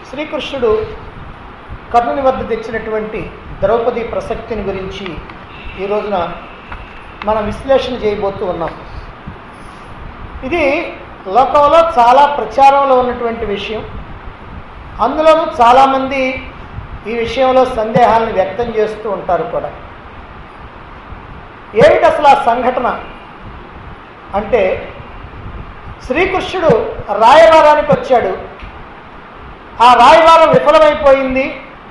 శ్రీకృష్ణుడు కర్ణుని వద్ద తెచ్చినటువంటి ద్రౌపది ప్రసక్తిని గురించి ఈ రోజున మనం విశ్లేషణ చేయబోతూ ఉన్నాం ఇది లోకంలో చాలా ప్రచారంలో ఉన్నటువంటి విషయం అందులోనూ చాలామంది ఈ విషయంలో సందేహాలను వ్యక్తం చేస్తూ ఉంటారు కూడా ఏమిటి అసలు ఆ సంఘటన అంటే శ్రీకృష్ణుడు రాయవారానికి వచ్చాడు ఆ రాయవారం విఫలమైపోయింది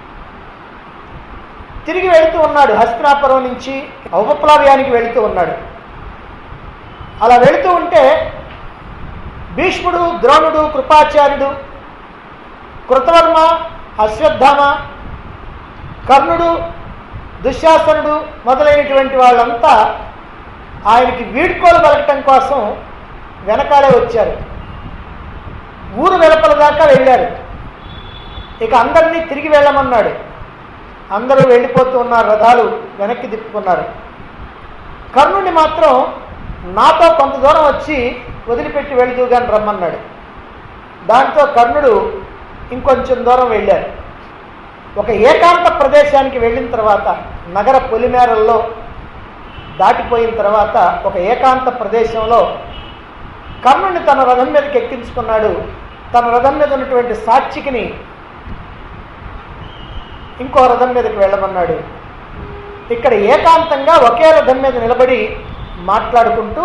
తిరిగి వెళుతూ ఉన్నాడు హస్తినాపురం నుంచి ఔపప్లావ్యానికి వెళుతూ ఉన్నాడు అలా వెళుతూ ఉంటే భీష్ముడు ద్రోణుడు కృపాచార్యుడు కృతవర్మ అశ్వత్థామ కర్ణుడు దుశ్శాసనుడు మొదలైనటువంటి వాళ్ళంతా ఆయనకి వీడ్కోలు పలకటం కోసం వెనకాలే వచ్చారు ఊరు వెలుపల దాకా వెళ్ళారు ఇక అందరినీ తిరిగి వెళ్ళమన్నాడు అందరూ వెళ్ళిపోతూ ఉన్నారు రథాలు వెనక్కి తిప్పుకున్నారు కర్ణుడిని మాత్రం నాతో కొంత దూరం వచ్చి వదిలిపెట్టి వెళుతూ కానీ రమ్మన్నాడు దాంతో కర్ణుడు ఇంకొంచెం దూరం వెళ్ళారు ఒక ఏకాంత ప్రదేశానికి వెళ్ళిన తర్వాత నగర పొలిమేరల్లో దాటిపోయిన తర్వాత ఒక ఏకాంత ప్రదేశంలో కర్ణుడిని తన రథం మీదకి ఎక్కించుకున్నాడు తన రథం మీద ఉన్నటువంటి సాక్షికిని ఇంకో రథం మీదకి వెళ్ళమన్నాడు ఇక్కడ ఏకాంతంగా ఒకే రథం మీద నిలబడి మాట్లాడుకుంటూ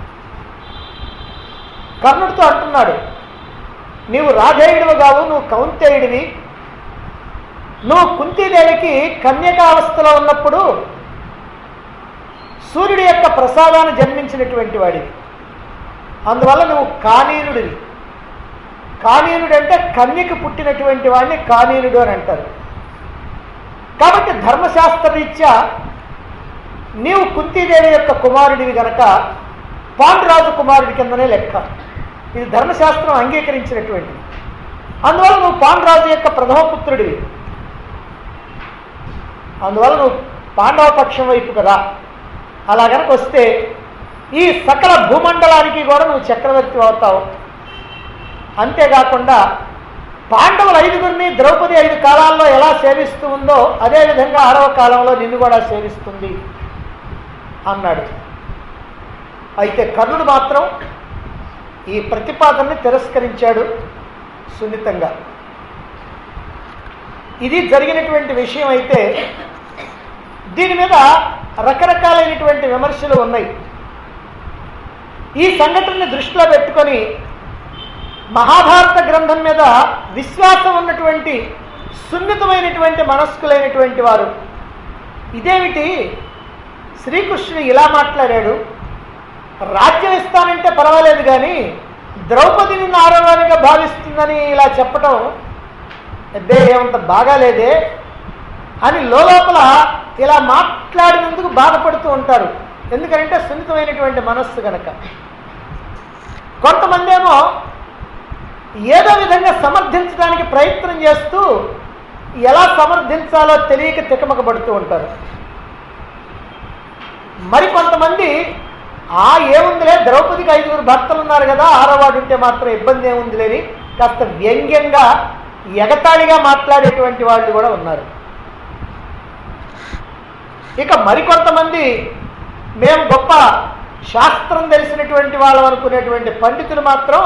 కర్ణుడితో అంటున్నాడు నీవు రాధేయుడివి కావు నువ్వు కౌంతేయుడివి నువ్వు కుంతీదేవికి కన్యకావస్థలో ఉన్నప్పుడు సూర్యుడి యొక్క ప్రసాదాన్ని జన్మించినటువంటి వాడివి అందువల్ల నువ్వు కానీనుడివి కానీనుడు అంటే కన్యకు పుట్టినటువంటి వాడిని కానీనుడు అని అంటారు కాబట్టి ధర్మశాస్త్రరీత్యా నీవు కుంతీదేవి యొక్క కుమారుడివి గనక పాండురాజు కుమారుడి కిందనే లెక్క ఇది ధర్మశాస్త్రం అంగీకరించినటువంటిది అందువల్ల నువ్వు పాండురాజు యొక్క ప్రథమ పుత్రుడివి అందువల్ల నువ్వు పాండవ పక్షం వైపు కదా అలా కనుక వస్తే ఈ సకల భూమండలానికి కూడా నువ్వు చక్రవర్తి అవుతావు అంతేకాకుండా పాండవులు ఐదుగురిని ద్రౌపది ఐదు కాలాల్లో ఎలా సేవిస్తూ ఉందో అదేవిధంగా ఆరవ కాలంలో నిన్ను కూడా సేవిస్తుంది అన్నాడు అయితే కర్ణుడు మాత్రం ఈ ప్రతిపాదనని తిరస్కరించాడు సున్నితంగా ఇది జరిగినటువంటి విషయం అయితే దీని మీద రకరకాలైనటువంటి విమర్శలు ఉన్నాయి ఈ సంఘటనని దృష్టిలో పెట్టుకొని మహాభారత గ్రంథం మీద విశ్వాసం ఉన్నటువంటి సున్నితమైనటువంటి మనస్కులైనటువంటి వారు ఇదేమిటి శ్రీకృష్ణుడు ఇలా మాట్లాడాడు రాజ్యం ఇస్తానంటే పర్వాలేదు కానీ ద్రౌపదిని నారవాణిగా భావిస్తుందని ఇలా చెప్పటం అబ్బే ఏమంత బాగాలేదే అని లోపల ఇలా మాట్లాడినందుకు బాధపడుతూ ఉంటారు ఎందుకంటే సున్నితమైనటువంటి మనస్సు కనుక కొంతమంది ఏమో ఏదో విధంగా సమర్థించడానికి ప్రయత్నం చేస్తూ ఎలా సమర్థించాలో తెలియక తికమకబడుతూ ఉంటారు మరి కొంతమంది ఆ ఏముందిలే ద్రౌపదికి ఐదుగురు భర్తలు ఉన్నారు కదా ఆరవాడు ఉంటే మాత్రం ఇబ్బంది ఏముంది లేని కాస్త వ్యంగ్యంగా ఎగతాళిగా మాట్లాడేటువంటి వాళ్ళు కూడా ఉన్నారు ఇక మరికొంతమంది మేము గొప్ప శాస్త్రం తెలిసినటువంటి వాళ్ళం అనుకునేటువంటి పండితులు మాత్రం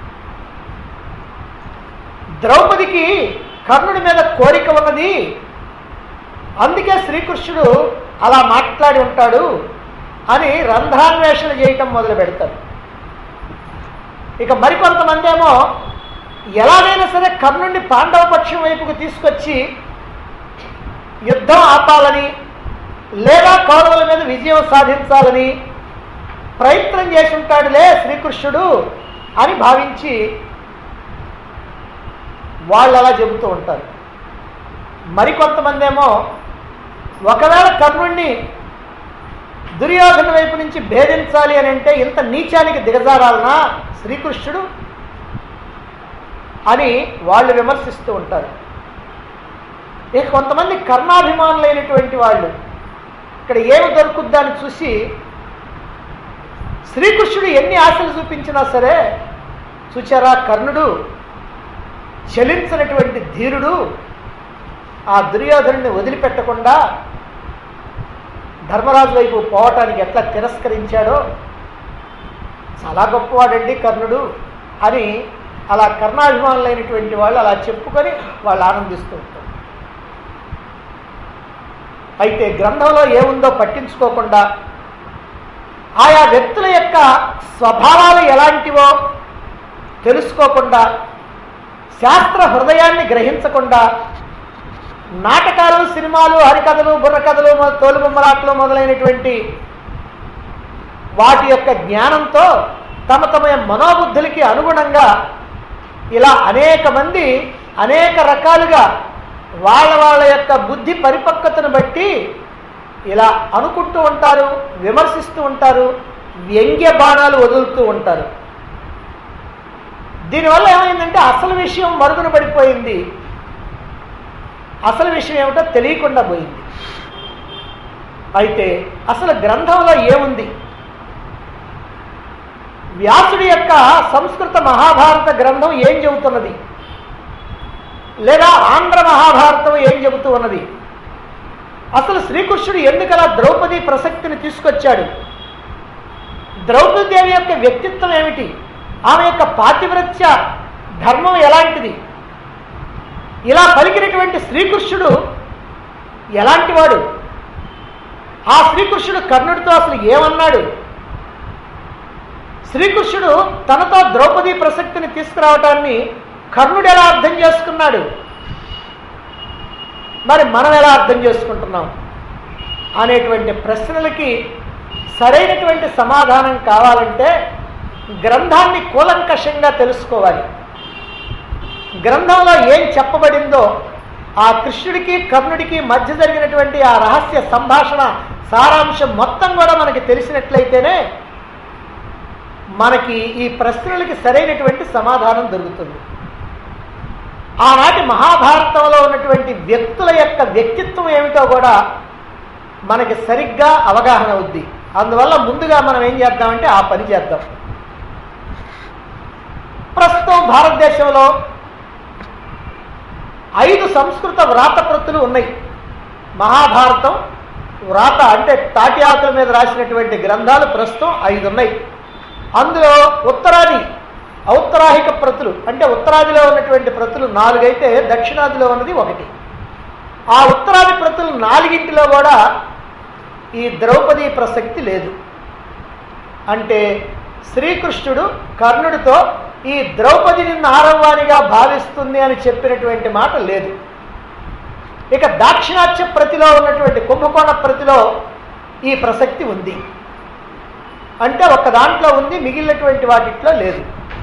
ద్రౌపదికి కర్ణుడి మీద కోరిక ఉన్నది అందుకే శ్రీకృష్ణుడు అలా మాట్లాడి ఉంటాడు అని రంధ్రాన్వేషణ చేయటం మొదలు పెడతారు ఇక మరికొంతమంది ఏమో ఎలాగైనా సరే కర్ణుడిని పాండవ పక్షం వైపుకు తీసుకొచ్చి యుద్ధం ఆపాలని లేదా కౌరవుల మీద విజయం సాధించాలని ప్రయత్నం చేసి ఉంటాడులే శ్రీకృష్ణుడు అని భావించి వాళ్ళు అలా చెబుతూ ఉంటారు మరికొంతమంది ఏమో ఒకవేళ కర్ణుణ్ణి దుర్యోధన వైపు నుంచి భేదించాలి అని అంటే ఇంత నీచానికి దిగజారాలనా శ్రీకృష్ణుడు అని వాళ్ళు విమర్శిస్తూ ఉంటారు ఇక కొంతమంది కర్ణాభిమానులైనటువంటి వాళ్ళు ఇక్కడ ఏమి దొరుకుద్దా అని చూసి శ్రీకృష్ణుడు ఎన్ని ఆశలు చూపించినా సరే చూచారా కర్ణుడు చలించినటువంటి ధీరుడు ఆ దుర్యోధనుని వదిలిపెట్టకుండా ధర్మరాజు వైపు పోవటానికి ఎట్లా తిరస్కరించాడో చాలా గొప్పవాడండి కర్ణుడు అని అలా కర్ణాభిమానులైనటువంటి వాళ్ళు అలా చెప్పుకొని వాళ్ళు ఆనందిస్తూ ఉంటారు అయితే గ్రంథంలో ఏముందో పట్టించుకోకుండా ఆయా వ్యక్తుల యొక్క స్వభావాలు ఎలాంటివో తెలుసుకోకుండా శాస్త్ర హృదయాన్ని గ్రహించకుండా నాటకాలు సినిమాలు హరికథలు బుర్రకథలు మొ- తోలుబొమ్మలాట్లు మొదలైనటువంటి వాటి యొక్క జ్ఞానంతో తమ తమ మనోబుద్ధులకి అనుగుణంగా ఇలా అనేక మంది అనేక రకాలుగా వాళ్ళ వాళ్ళ యొక్క బుద్ధి పరిపక్వతను బట్టి ఇలా అనుకుంటూ ఉంటారు విమర్శిస్తూ ఉంటారు వ్యంగ్య బాణాలు వదులుతూ ఉంటారు దీనివల్ల ఏమైందంటే అసలు విషయం మరుగున పడిపోయింది అసలు విషయం ఏమిటో తెలియకుండా పోయింది అయితే అసలు గ్రంథంలో ఏముంది వ్యాసుడి యొక్క సంస్కృత మహాభారత గ్రంథం ఏం చెబుతున్నది లేదా ఆంధ్ర మహాభారతం ఏం చెబుతూ ఉన్నది అసలు శ్రీకృష్ణుడు ఎందుకలా ద్రౌపది ప్రసక్తిని తీసుకొచ్చాడు ద్రౌపదేవి యొక్క వ్యక్తిత్వం ఏమిటి ఆమె యొక్క పాతివ్రత్య ధర్మం ఎలాంటిది ఇలా పలికినటువంటి శ్రీకృష్ణుడు ఎలాంటివాడు ఆ శ్రీకృష్ణుడు కర్ణుడితో అసలు ఏమన్నాడు శ్రీకృష్ణుడు తనతో ద్రౌపది ప్రసక్తిని తీసుకురావటాన్ని కర్ణుడు ఎలా అర్థం చేసుకున్నాడు మరి మనం ఎలా అర్థం చేసుకుంటున్నాం అనేటువంటి ప్రశ్నలకి సరైనటువంటి సమాధానం కావాలంటే గ్రంథాన్ని కూలంకషంగా తెలుసుకోవాలి గ్రంథంలో ఏం చెప్పబడిందో ఆ కృష్ణుడికి కర్ణుడికి మధ్య జరిగినటువంటి ఆ రహస్య సంభాషణ సారాంశం మొత్తం కూడా మనకి తెలిసినట్లయితేనే మనకి ఈ ప్రశ్నలకి సరైనటువంటి సమాధానం దొరుకుతుంది ఆనాటి మహాభారతంలో ఉన్నటువంటి వ్యక్తుల యొక్క వ్యక్తిత్వం ఏమిటో కూడా మనకి సరిగ్గా అవగాహన అవుద్ది అందువల్ల ముందుగా మనం ఏం చేద్దామంటే ఆ పని చేద్దాం ప్రస్తుతం భారతదేశంలో ఐదు సంస్కృత వ్రాతప్రతులు ఉన్నాయి మహాభారతం వ్రాత అంటే తాటి ఆకుల మీద రాసినటువంటి గ్రంథాలు ప్రస్తుతం ఐదు ఉన్నాయి అందులో ఉత్తరాది ఔత్తరాహిక ప్రతులు అంటే ఉత్తరాదిలో ఉన్నటువంటి ప్రతులు నాలుగైతే దక్షిణాదిలో ఉన్నది ఒకటి ఆ ఉత్తరాది ప్రతులు నాలుగింటిలో కూడా ఈ ద్రౌపది ప్రసక్తి లేదు అంటే శ్రీకృష్ణుడు కర్ణుడితో ఈ ద్రౌపది నిన్ను ఆరవ్వానిగా భావిస్తుంది అని చెప్పినటువంటి మాట లేదు ఇక దాక్షిణాత్య ప్రతిలో ఉన్నటువంటి కుంభకోణ ప్రతిలో ఈ ప్రసక్తి ఉంది అంటే ఒక దాంట్లో ఉంది మిగిలినటువంటి వాటిట్లో లేదు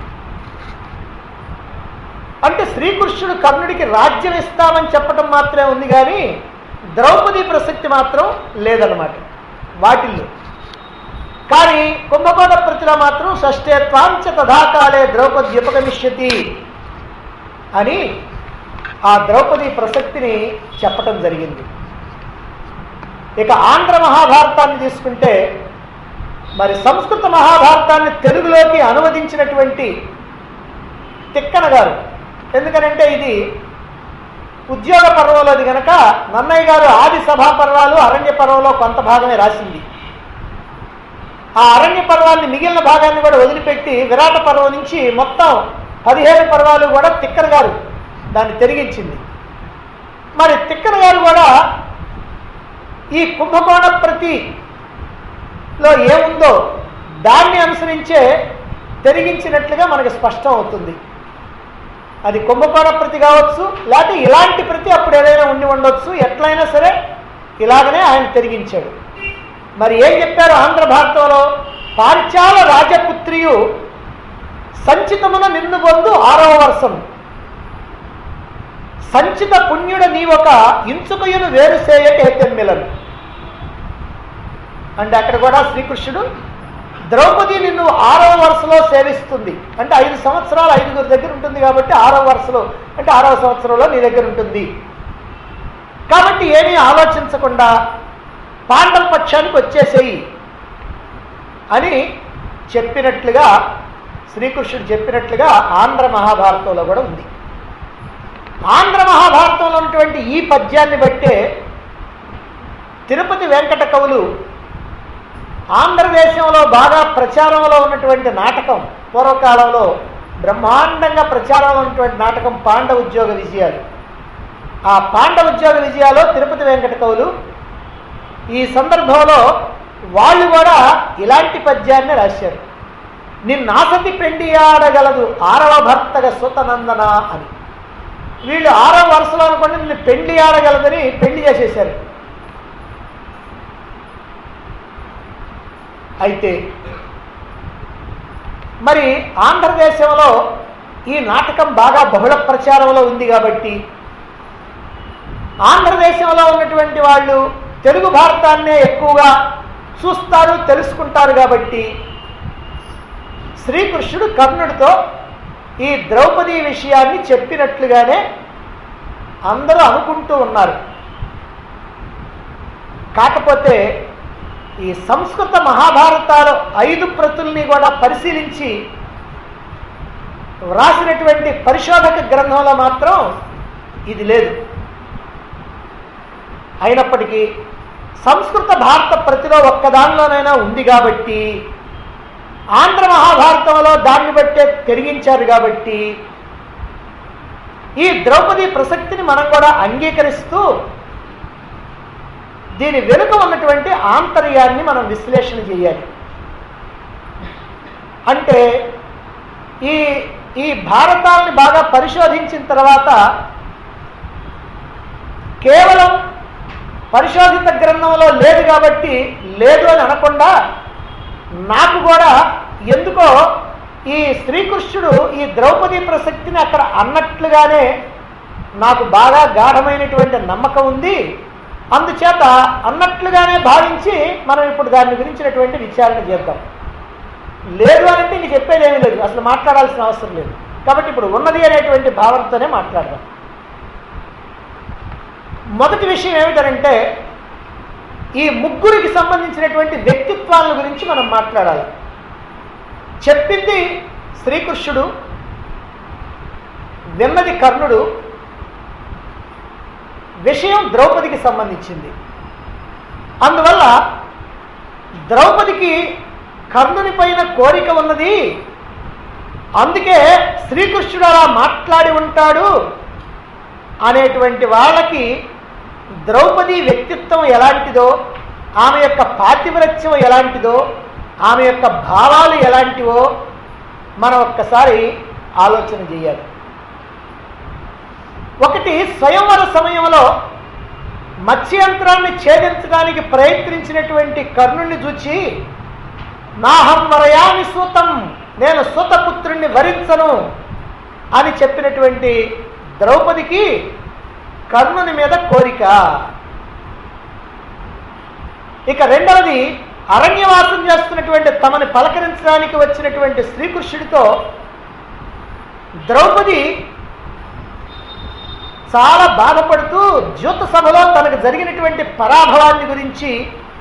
అంటే శ్రీకృష్ణుడు కర్ణుడికి రాజ్యం ఇస్తామని చెప్పడం మాత్రమే ఉంది కానీ ద్రౌపది ప్రసక్తి మాత్రం లేదన్నమాట వాటిల్లో కానీ కుంభకోణ ప్రతిలో మాత్రం షష్ఠేత్వాంచ తథాకాలే ద్రౌపది ఉపగమిష్యతి అని ఆ ద్రౌపది ప్రసక్తిని చెప్పటం జరిగింది ఇక ఆంధ్ర మహాభారతాన్ని తీసుకుంటే మరి సంస్కృత మహాభారతాన్ని తెలుగులోకి అనువదించినటువంటి తిక్కన గారు ఎందుకనంటే ఇది ఉద్యోగ పర్వంలోది గనక నన్నయ్య గారు ఆది సభా పర్వాలు అరణ్య పర్వంలో కొంత భాగమే రాసింది ఆ అరణ్య పర్వాన్ని మిగిలిన భాగాన్ని కూడా వదిలిపెట్టి విరాట పర్వం నుంచి మొత్తం పదిహేను పర్వాలు కూడా తిక్కన గారు దాన్ని తిరిగించింది మరి తిక్కన గారు కూడా ఈ కుంభకోణ ప్రతిలో ఏముందో దాన్ని అనుసరించే తిరిగించినట్లుగా మనకు స్పష్టం అవుతుంది అది కుంభకోణ ప్రతి కావచ్చు లేకపోతే ఇలాంటి ప్రతి అప్పుడు ఏదైనా ఉండి ఉండొచ్చు ఎట్లయినా సరే ఇలాగనే ఆయన తిరిగించాడు మరి ఏం చెప్పారు ఆంధ్ర భారతంలో పాంచాల రాజపుత్రియు సంచితమున నిన్ను పొందు ఆరవ వర్షం సంచిత పుణ్యుడ నీవొక ఇంచుకయును వేరు చేయక హెత్తెమ్మిలను అంటే అక్కడ కూడా శ్రీకృష్ణుడు ద్రౌపది నిన్ను ఆరవ వరుసలో సేవిస్తుంది అంటే ఐదు సంవత్సరాలు ఐదుగురు దగ్గర ఉంటుంది కాబట్టి ఆరవ వరుసలో అంటే ఆరవ సంవత్సరంలో నీ దగ్గర ఉంటుంది కాబట్టి ఏమీ ఆలోచించకుండా పాండవ పక్షానికి వచ్చేసేయి అని చెప్పినట్లుగా శ్రీకృష్ణుడు చెప్పినట్లుగా ఆంధ్ర మహాభారతంలో కూడా ఉంది ఆంధ్ర మహాభారతంలో ఉన్నటువంటి ఈ పద్యాన్ని బట్టే తిరుపతి వెంకట కవులు ఆంధ్రదేశంలో బాగా ప్రచారంలో ఉన్నటువంటి నాటకం పూర్వకాలంలో బ్రహ్మాండంగా ప్రచారంలో ఉన్నటువంటి నాటకం పాండవ ఉద్యోగ విజయాలు ఆ పాండవ ఉద్యోగ విజయాలో తిరుపతి వెంకట కవులు ఈ సందర్భంలో వాళ్ళు కూడా ఇలాంటి పద్యాన్ని రాశారు నిన్నాసతి పెండి ఆడగలదు ఆరవ భర్తగా సుతనందన అని వీళ్ళు ఆరవ వరుసలో అనుకోండి నిన్ను పెండి ఆడగలదని పెళ్లి చేసేశారు అయితే మరి ఆంధ్రదేశంలో ఈ నాటకం బాగా బహుళ ప్రచారంలో ఉంది కాబట్టి ఆంధ్రదేశంలో ఉన్నటువంటి వాళ్ళు తెలుగు భారతాన్నే ఎక్కువగా చూస్తారు తెలుసుకుంటారు కాబట్టి శ్రీకృష్ణుడు కర్ణుడితో ఈ ద్రౌపది విషయాన్ని చెప్పినట్లుగానే అందరూ అనుకుంటూ ఉన్నారు కాకపోతే ఈ సంస్కృత మహాభారతాలు ఐదు ప్రతుల్ని కూడా పరిశీలించి వ్రాసినటువంటి పరిశోధక గ్రంథంలో మాత్రం ఇది లేదు అయినప్పటికీ సంస్కృత భారత ప్రతిలో ఒక్కదానిలోనైనా ఉంది కాబట్టి ఆంధ్ర మహాభారతంలో దాన్ని బట్టే పెరిగించారు కాబట్టి ఈ ద్రౌపది ప్రసక్తిని మనం కూడా అంగీకరిస్తూ దీని వెనుక ఉన్నటువంటి ఆంతర్యాన్ని మనం విశ్లేషణ చేయాలి అంటే ఈ ఈ భారతాన్ని బాగా పరిశోధించిన తర్వాత కేవలం పరిశోధిత గ్రంథంలో లేదు కాబట్టి లేదు అని అనకుండా నాకు కూడా ఎందుకో ఈ శ్రీకృష్ణుడు ఈ ద్రౌపది ప్రసక్తిని అక్కడ అన్నట్లుగానే నాకు బాగా గాఢమైనటువంటి నమ్మకం ఉంది అందుచేత అన్నట్లుగానే భావించి మనం ఇప్పుడు దాని గురించినటువంటి విచారణ చేద్దాం లేదు అని అంటే ఇంక చెప్పేది ఏమీ లేదు అసలు మాట్లాడాల్సిన అవసరం లేదు కాబట్టి ఇప్పుడు ఉన్నది అనేటువంటి భావనతోనే మాట్లాడదాం మొదటి విషయం ఏమిటంటే ఈ ముగ్గురికి సంబంధించినటువంటి వ్యక్తిత్వాల గురించి మనం మాట్లాడాలి చెప్పింది శ్రీకృష్ణుడు విన్నది కర్ణుడు విషయం ద్రౌపదికి సంబంధించింది అందువల్ల ద్రౌపదికి కర్ణుని పైన కోరిక ఉన్నది అందుకే శ్రీకృష్ణుడు అలా మాట్లాడి ఉంటాడు అనేటువంటి వాళ్ళకి ద్రౌపది వ్యక్తిత్వం ఎలాంటిదో ఆమె యొక్క పాతివ్రత్యం ఎలాంటిదో ఆమె యొక్క భావాలు ఎలాంటివో మనం ఒక్కసారి ఆలోచన చేయాలి ఒకటి స్వయంవర సమయంలో మత్స్యంత్రాన్ని ఛేదించడానికి ప్రయత్నించినటువంటి కర్ణుణ్ణి చూచి నాహం వరయామి సూతం నేను సూతపుత్రుణ్ణి వరించను అని చెప్పినటువంటి ద్రౌపదికి కర్ణుని మీద కోరిక ఇక రెండవది అరణ్యవాసం చేస్తున్నటువంటి తమని పలకరించడానికి వచ్చినటువంటి శ్రీకృష్ణుడితో ద్రౌపది చాలా బాధపడుతూ జ్యోత సభలో తనకు జరిగినటువంటి పరాభవాన్ని గురించి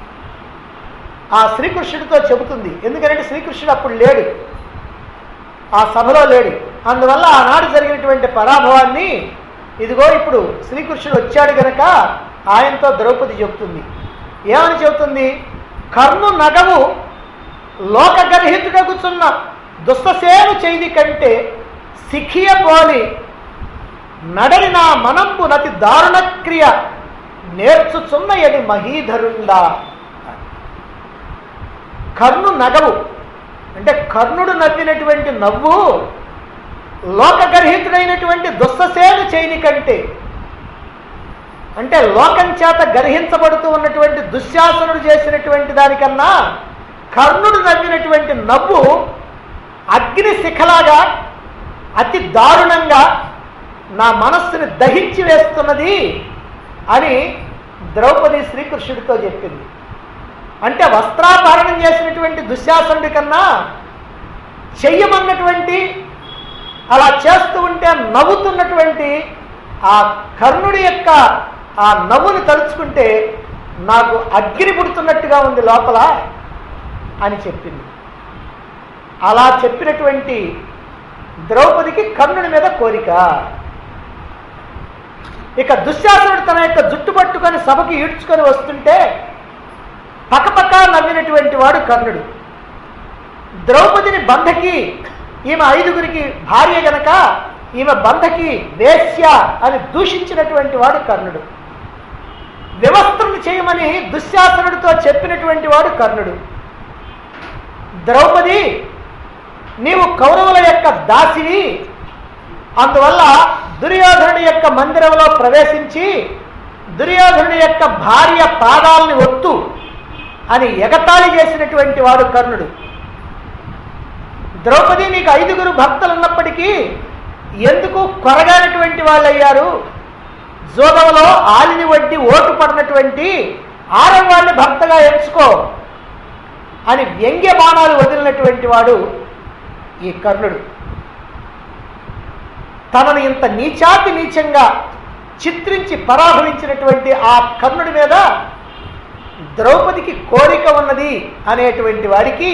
ఆ శ్రీకృష్ణుడితో చెబుతుంది ఎందుకంటే శ్రీకృష్ణుడు అప్పుడు లేడు ఆ సభలో లేడు అందువల్ల ఆనాడు జరిగినటువంటి పరాభవాన్ని ఇదిగో ఇప్పుడు శ్రీకృష్ణుడు వచ్చాడు గనక ఆయనతో ద్రౌపది చెబుతుంది ఏమని చెబుతుంది కర్ణు నగవు లోకగర్హితుడగుచున్న దుస్తసేను చేది కంటే సిఖియ పోలి నడని నా మనంబు నతి దారుణ క్రియ నేర్చుచున్నయని మహీధరుండా కర్ణు నగవు అంటే కర్ణుడు నవ్వినటువంటి నవ్వు లోకగర్హితుడైనటువంటి దుస్తసేను చేయని కంటే అంటే లోకం చేత గర్హించబడుతూ ఉన్నటువంటి దుశ్శాసనుడు చేసినటువంటి దానికన్నా కర్ణుడు నవ్వినటువంటి నవ్వు అగ్ని శిఖలాగా అతి దారుణంగా నా మనస్సుని దహించి వేస్తున్నది అని ద్రౌపది శ్రీకృష్ణుడితో చెప్పింది అంటే వస్త్రాపహరణం చేసినటువంటి దుశ్శాసనుడి కన్నా చెయ్యమన్నటువంటి అలా చేస్తూ ఉంటే నవ్వుతున్నటువంటి ఆ కర్ణుడి యొక్క ఆ నవ్వుని తలుచుకుంటే నాకు అగ్ని పుడుతున్నట్టుగా ఉంది లోపల అని చెప్పింది అలా చెప్పినటువంటి ద్రౌపదికి కర్ణుడి మీద కోరిక ఇక దుశ్శాసనుడు తన యొక్క జుట్టు పట్టుకొని సభకి ఈడ్చుకొని వస్తుంటే పక్కపక్క నవ్వినటువంటి వాడు కర్ణుడు ద్రౌపదిని బంధకి ఈమె ఐదుగురికి భార్య గనక ఈమె బంధకి వేశ్య అని దూషించినటువంటి వాడు కర్ణుడు వ్యవస్థను చేయమని దుశ్శాసనుడితో చెప్పినటువంటి వాడు కర్ణుడు ద్రౌపది నీవు కౌరవుల యొక్క దాసివి అందువల్ల దుర్యోధనుడి యొక్క మందిరంలో ప్రవేశించి దుర్యోధనుడి యొక్క భార్య పాదాలని ఒత్తు అని ఎగతాళి చేసినటువంటి వాడు కర్ణుడు ద్రౌపది నీకు ఐదుగురు భక్తులు ఉన్నప్పటికీ ఎందుకు కొరగానటువంటి వాళ్ళు అయ్యారు జోగంలో ఆలిని వడ్డి ఓటు పడినటువంటి ఆడవాళ్ళని భక్తగా ఎంచుకో అని వ్యంగ్య బాణాలు వదిలినటువంటి వాడు ఈ కర్ణుడు తనను ఇంత నీచాతి నీచంగా చిత్రించి పరాభవించినటువంటి ఆ కర్ణుడి మీద ద్రౌపదికి కోరిక ఉన్నది అనేటువంటి వాడికి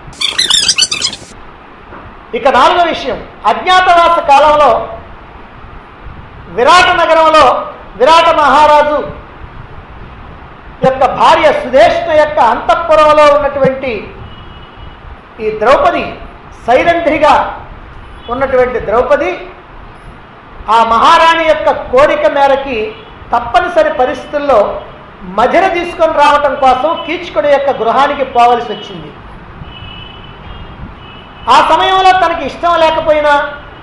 ఇక నాలుగో విషయం అజ్ఞాతవాస కాలంలో విరాట నగరంలో విరాట మహారాజు యొక్క భార్య సుధేష్ణ యొక్క అంతఃపురంలో ఉన్నటువంటి ఈ ద్రౌపది సైరంధ్రిగా ఉన్నటువంటి ద్రౌపది ఆ మహారాణి యొక్క కోరిక మేరకి తప్పనిసరి పరిస్థితుల్లో మధిర తీసుకొని రావటం కోసం కీచుకుడి యొక్క గృహానికి పోవలసి వచ్చింది ఆ సమయంలో తనకి ఇష్టం లేకపోయినా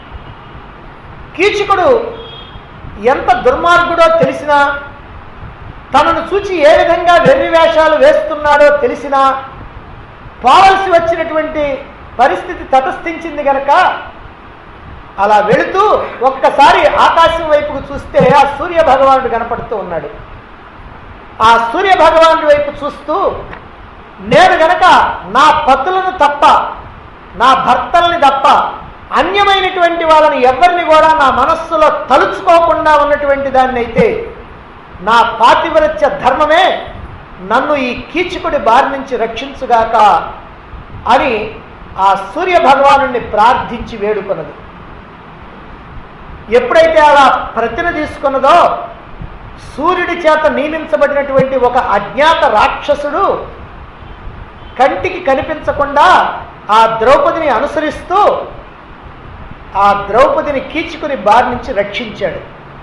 కీచకుడు ఎంత దుర్మార్గుడో తెలిసినా తనను చూచి ఏ విధంగా వెర్రి వేషాలు వేస్తున్నాడో తెలిసినా పోవలసి వచ్చినటువంటి పరిస్థితి తటస్థించింది గనక అలా వెళుతూ ఒక్కసారి ఆకాశం వైపుకు చూస్తే ఆ సూర్య భగవానుడు కనపడుతూ ఉన్నాడు ఆ సూర్య భగవానుడి వైపు చూస్తూ నేను గనక నా పతులను తప్ప నా భర్తల్ని తప్ప అన్యమైనటువంటి వాళ్ళని ఎవరిని కూడా నా మనస్సులో తలుచుకోకుండా ఉన్నటువంటి దాన్ని అయితే నా పాతివ్రత్య ధర్మమే నన్ను ఈ కీచకుడి బారి నుంచి రక్షించుగాక అని ఆ సూర్య భగవాను ప్రార్థించి వేడుకొన్నది ఎప్పుడైతే అలా ప్రతిన తీసుకున్నదో సూర్యుడి చేత నియమించబడినటువంటి ఒక అజ్ఞాత రాక్షసుడు కంటికి కనిపించకుండా ఆ ద్రౌపదిని అనుసరిస్తూ ఆ ద్రౌపదిని కీచుకుని బారి నుంచి రక్షించాడు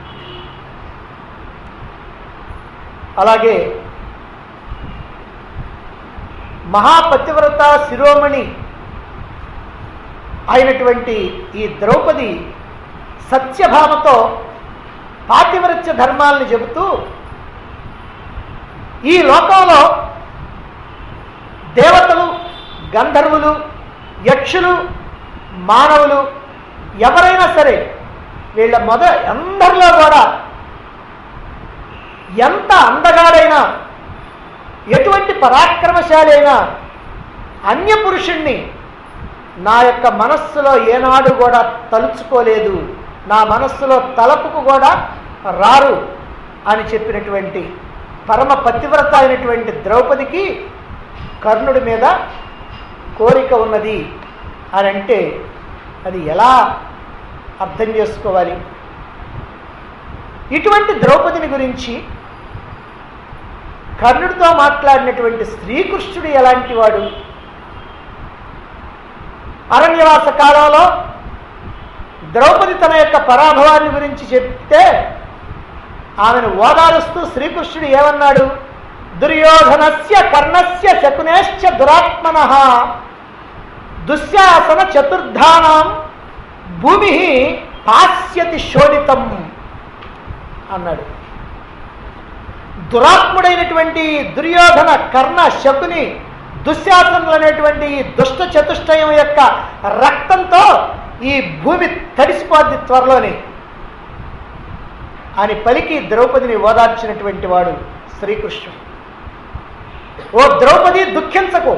అలాగే మహాపతివ్రత శిరోమణి అయినటువంటి ఈ ద్రౌపది సత్యభామతో పాతివ్రత్య ధర్మాలను చెబుతూ ఈ లోకంలో దేవతలు గంధర్వులు యక్షులు మానవులు ఎవరైనా సరే వీళ్ళ మొద అందరిలో కూడా ఎంత అందగాడైనా ఎటువంటి పరాక్రమశాలి అయినా అన్య పురుషుణ్ణి నా యొక్క మనస్సులో ఏనాడు కూడా తలుచుకోలేదు నా మనస్సులో తలపుకు కూడా రారు అని చెప్పినటువంటి పరమ పతివ్రత అయినటువంటి ద్రౌపదికి కర్ణుడి మీద కోరిక ఉన్నది అని అంటే అది ఎలా అర్థం చేసుకోవాలి ఇటువంటి ద్రౌపదిని గురించి కర్ణుడితో మాట్లాడినటువంటి శ్రీకృష్ణుడు ఎలాంటి వాడు అరణ్యవాస కాలంలో ద్రౌపది తన యొక్క పరాభవాన్ని గురించి చెప్తే ఆమెను ఓదారుస్తూ శ్రీకృష్ణుడు ఏమన్నాడు దుర్యోధనస్య కర్ణస్య శకునేశ్చ దురాత్మన దుశ్శాసన చతుర్ధానం భూమి పాస్యతి శోణితం అన్నాడు దురాత్ముడైనటువంటి దుర్యోధన కర్ణ శకుని దుశ్శాసనలు అనేటువంటి ఈ దుష్ట చతుష్టయం యొక్క రక్తంతో ఈ భూమి తడిసిపోద్ది త్వరలోనే అని పలికి ద్రౌపదిని ఓదార్చినటువంటి వాడు శ్రీకృష్ణుడు ఓ ద్రౌపది దుఃఖించకు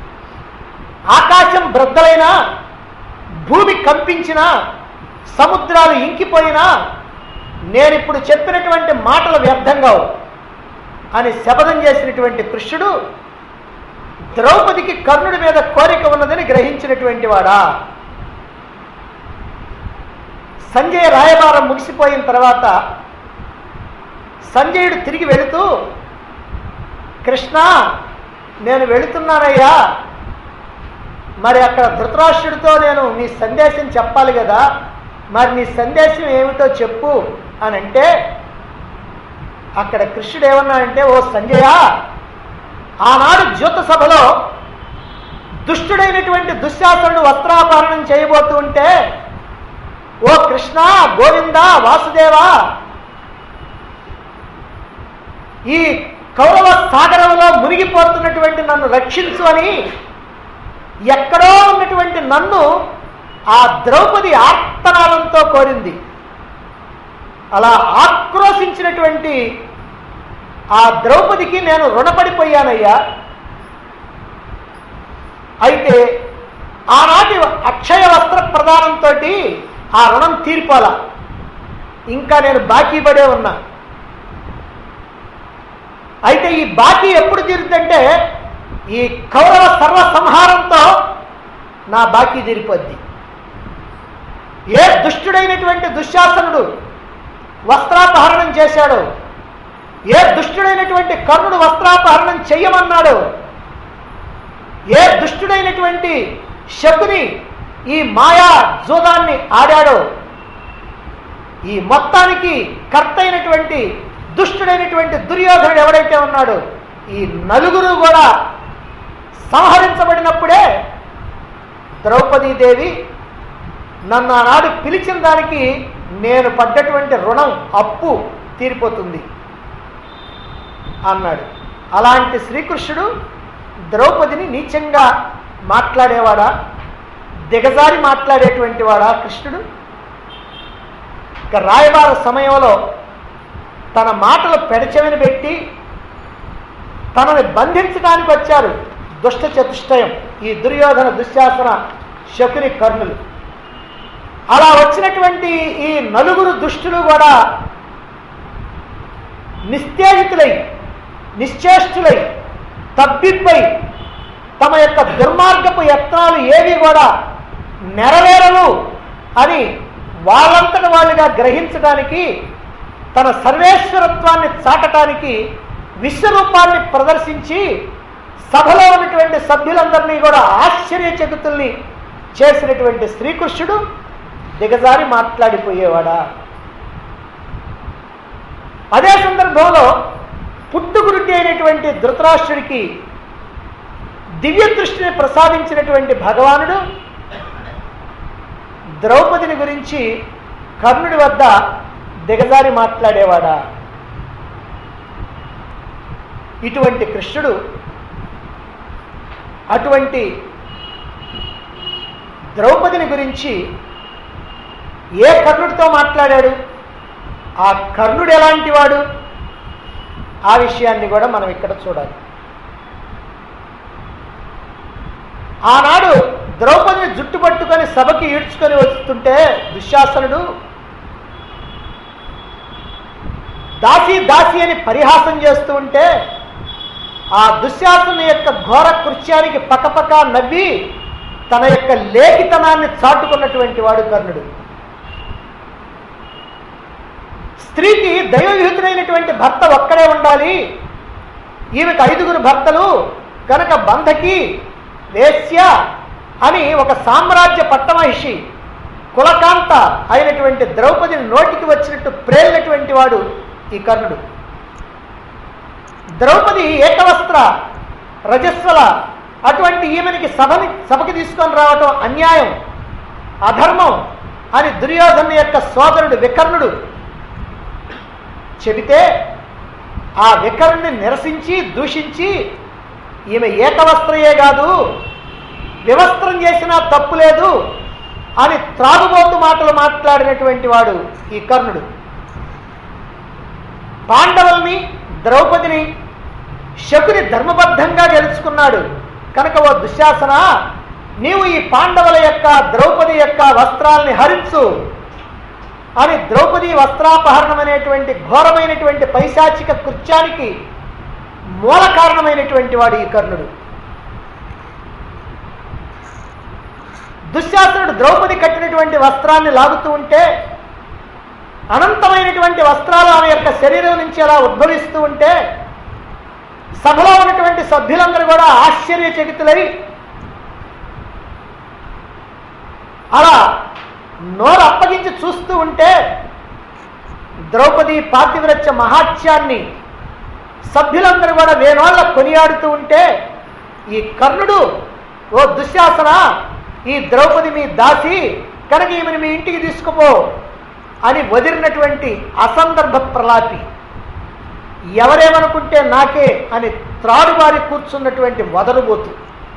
ఆకాశం బ్రద్దలైనా భూమి కంపించినా సముద్రాలు ఇంకిపోయినా నేనిప్పుడు చెప్పినటువంటి మాటలు వ్యర్థం కావు అని శపథం చేసినటువంటి కృష్ణుడు ద్రౌపదికి కర్ణుడి మీద కోరిక ఉన్నదని గ్రహించినటువంటి వాడా సంజయ రాయబారం ముగిసిపోయిన తర్వాత సంజయుడు తిరిగి వెళుతూ కృష్ణ నేను వెళుతున్నానయ్యా మరి అక్కడ ధృతరాష్ట్రుడితో నేను నీ సందేశం చెప్పాలి కదా మరి నీ సందేశం ఏమిటో చెప్పు అని అంటే అక్కడ కృష్ణుడు ఏమన్నాడంటే ఓ సంజయ ఆనాడు జ్యోత సభలో దుష్టుడైనటువంటి దుశ్శాసనుడు వస్త్రాపహరణం చేయబోతూ ఉంటే ఓ కృష్ణ గోవింద వాసుదేవ ఈ కౌరవ సాగరంలో మునిగిపోతున్నటువంటి నన్ను రక్షించు అని ఎక్కడో ఉన్నటువంటి నన్ను ఆ ద్రౌపది ఆర్తనాదంతో కోరింది అలా ఆక్రోశించినటువంటి ఆ ద్రౌపదికి నేను రుణపడిపోయానయ్యా అయితే ఆనాటి అక్షయ వస్త్ర ప్రదానంతో ఆ రుణం తీరిపోలా ఇంకా నేను బాకీ పడే ఉన్నా అయితే ఈ బాకీ ఎప్పుడు తీరుతుందంటే ఈ కౌరవ సర్వ సంహారంతో నా బాకీ తీరిపోద్ది ఏ దుష్టుడైనటువంటి దుశ్శాసనుడు వస్త్రాపహరణం చేశాడు ఏ దుష్టుడైనటువంటి కర్ణుడు వస్త్రాపహరణం చెయ్యమన్నాడు ఏ దుష్టుడైనటువంటి శకుని ఈ మాయా జూదాన్ని ఆడాడో ఈ మొత్తానికి కర్త అయినటువంటి దుష్టుడైనటువంటి దుర్యోధనుడు ఎవడైతే ఉన్నాడో ఈ నలుగురు కూడా సంహరించబడినప్పుడే ద్రౌపదీదేవి నన్ను ఆనాడు పిలిచిన దానికి నేను పడ్డటువంటి రుణం అప్పు తీరిపోతుంది అన్నాడు అలాంటి శ్రీకృష్ణుడు ద్రౌపదిని నీచంగా మాట్లాడేవాడా దిగజారి మాట్లాడేటువంటి వాడా కృష్ణుడు ఇక రాయబార సమయంలో తన మాటలు పెడచెవిని పెట్టి తనని బంధించడానికి వచ్చారు దుష్ట చతుష్టయం ఈ దుర్యోధన దుశ్శాసన శకుని కర్ణులు అలా వచ్చినటువంటి ఈ నలుగురు దుష్టులు కూడా నిస్తేజితులై నిశ్చేష్టులై తప్పిపై తమ యొక్క దుర్మార్గపు యత్నాలు ఏవి కూడా నెరవేరవు అని వాళ్ళంతట వాళ్ళుగా గ్రహించడానికి తన సర్వేశ్వరత్వాన్ని చాటడానికి విశ్వరూపాన్ని ప్రదర్శించి సభలో ఉన్నటువంటి సభ్యులందరినీ కూడా ఆశ్చర్యచకితుల్ని చేసినటువంటి శ్రీకృష్ణుడు దిగజారి మాట్లాడిపోయేవాడా అదే సందర్భంలో పుట్టుగురుడ్డి అయినటువంటి ధృతరాష్ట్రుడికి దివ్య దృష్టిని ప్రసాదించినటువంటి భగవానుడు ద్రౌపదిని గురించి కర్ణుడి వద్ద దిగజారి మాట్లాడేవాడా ఇటువంటి కృష్ణుడు అటువంటి ద్రౌపదిని గురించి ఏ కర్ణుడితో మాట్లాడాడు ఆ కర్ణుడు ఎలాంటి వాడు ఆ విషయాన్ని కూడా మనం ఇక్కడ చూడాలి ఆనాడు ద్రౌపదిని జుట్టు పట్టుకొని సభకి ఈడ్చుకొని వస్తుంటే దుశ్శాసనుడు దాసి దాసి అని పరిహాసం చేస్తూ ఉంటే ఆ దుశ్శాసను యొక్క ఘోర కృత్యానికి పక్కపక్క నవ్వి తన యొక్క లేఖితనాన్ని చాటుకున్నటువంటి వాడు కర్ణుడు స్త్రీకి దైవవిహితుడైనటువంటి భర్త ఒక్కడే ఉండాలి ఈమెకు ఐదుగురు భర్తలు కనుక బంధకి వేశ్య అని ఒక సామ్రాజ్య పట్టమహిషి కులకాంత అయినటువంటి ద్రౌపదిని నోటికి వచ్చినట్టు ప్రేలినటువంటి వాడు ఈ కర్ణుడు ద్రౌపది ఏకవస్త్ర రజస్వల అటువంటి ఈమెనికి సభని సభకి తీసుకొని రావటం అన్యాయం అధర్మం అని దుర్యోధను యొక్క సోదరుడు వికర్ణుడు చెబితే ఆ వికరుణ్ణి నిరసించి దూషించి ఈమె ఏకవస్త్రయే కాదు వివస్త్రం చేసినా తప్పు లేదు అని త్రాగుబోతు మాటలు మాట్లాడినటువంటి వాడు ఈ కర్ణుడు పాండవుల్ని ద్రౌపదిని శకుని ధర్మబద్ధంగా గెలుచుకున్నాడు కనుక ఓ దుశ్శాసన నీవు ఈ పాండవుల యొక్క ద్రౌపది యొక్క వస్త్రాల్ని హరించు అని ద్రౌపది వస్త్రాపహరణం అనేటువంటి ఘోరమైనటువంటి పైశాచిక కృత్యానికి మూల కారణమైనటువంటి వాడు ఈ కర్ణుడు దుశ్శాసనుడు ద్రౌపది కట్టినటువంటి వస్త్రాన్ని లాగుతూ ఉంటే అనంతమైనటువంటి వస్త్రాలు ఆమె యొక్క శరీరం నుంచి అలా ఉద్భవిస్తూ ఉంటే సభలో ఉన్నటువంటి సభ్యులందరూ కూడా ఆశ్చర్యచకితులై అలా నోరు అప్పగించి చూస్తూ ఉంటే ద్రౌపది పాతివ్రత్య మహాత్యాన్ని సభ్యులందరూ కూడా వేనోళ్ళ కొనియాడుతూ ఉంటే ఈ కర్ణుడు ఓ దుశ్శాసన ఈ ద్రౌపది మీ దాసి కనుక ఈమెను మీ ఇంటికి తీసుకుపో అని వదిలినటువంటి అసందర్భ ప్రలాపి ఎవరేమనుకుంటే నాకే అని త్రాడుబారి కూర్చున్నటువంటి వదలుబోతు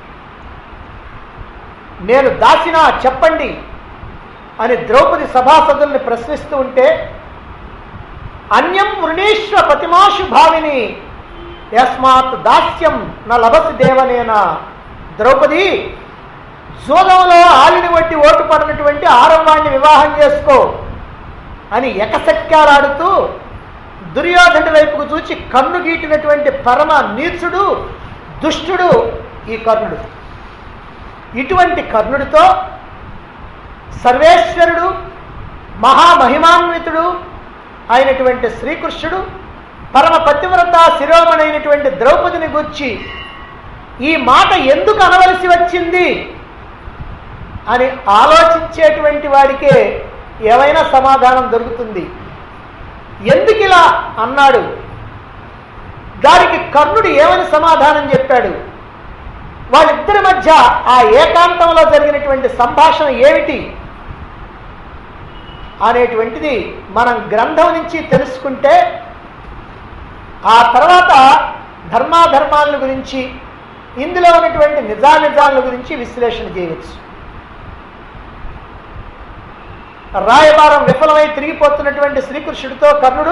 నేను దాసినా చెప్పండి అని ద్రౌపది సభాసదుల్ని ప్రశ్నిస్తూ ఉంటే అన్యం వృణీశ్వ ప్రతిమాశు భావిని యస్మాత్ దాస్యం నా లభసి దేవనేనా ద్రౌపది జోగంలో ఆలిని వడ్డి ఓటు పడినటువంటి ఆరంభాన్ని వివాహం చేసుకో అని ఎకసక్యాలాడుతూ దుర్యోధనుడి వైపుకు చూచి కన్ను గీటినటువంటి పరమ నీచుడు దుష్టుడు ఈ కర్ణుడు ఇటువంటి కర్ణుడితో సర్వేశ్వరుడు మహామహిమాన్వితుడు అయినటువంటి శ్రీకృష్ణుడు పరమ పతివ్రత శిరోమణైనటువంటి ద్రౌపదిని గుచ్చి ఈ మాట ఎందుకు అనవలసి వచ్చింది అని ఆలోచించేటువంటి వాడికే ఏవైనా సమాధానం దొరుకుతుంది ఎందుకు ఇలా అన్నాడు దానికి కర్ణుడు ఏమని సమాధానం చెప్పాడు వాళ్ళిద్దరి మధ్య ఆ ఏకాంతంలో జరిగినటువంటి సంభాషణ ఏమిటి అనేటువంటిది మనం గ్రంథం నుంచి తెలుసుకుంటే ఆ తర్వాత ధర్మాధర్మాల గురించి ఇందులో ఉన్నటువంటి నిజానిజాల గురించి విశ్లేషణ చేయవచ్చు రాయబారం విఫలమై తిరిగిపోతున్నటువంటి శ్రీకృష్ణుడితో కర్ణుడు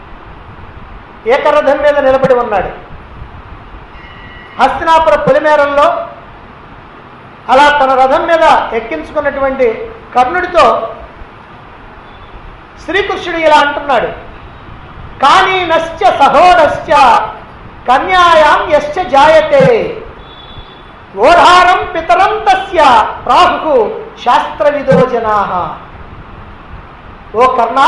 ఏకరథం మీద నిలబడి ఉన్నాడు హస్తినాపుర పొలిమేరంలో అలా తన రథం మీద ఎక్కించుకున్నటువంటి కర్ణుడితో శ్రీకృష్ణుడు ఇలా అంటున్నాడు కానీ నశ్చ సహోడశ్చ కన్యాయాం యశ్చ జాయతే ఓఢారం పితరం తస్య ప్రాహు శాస్త్రవిదో జనా ఓ కర్ణ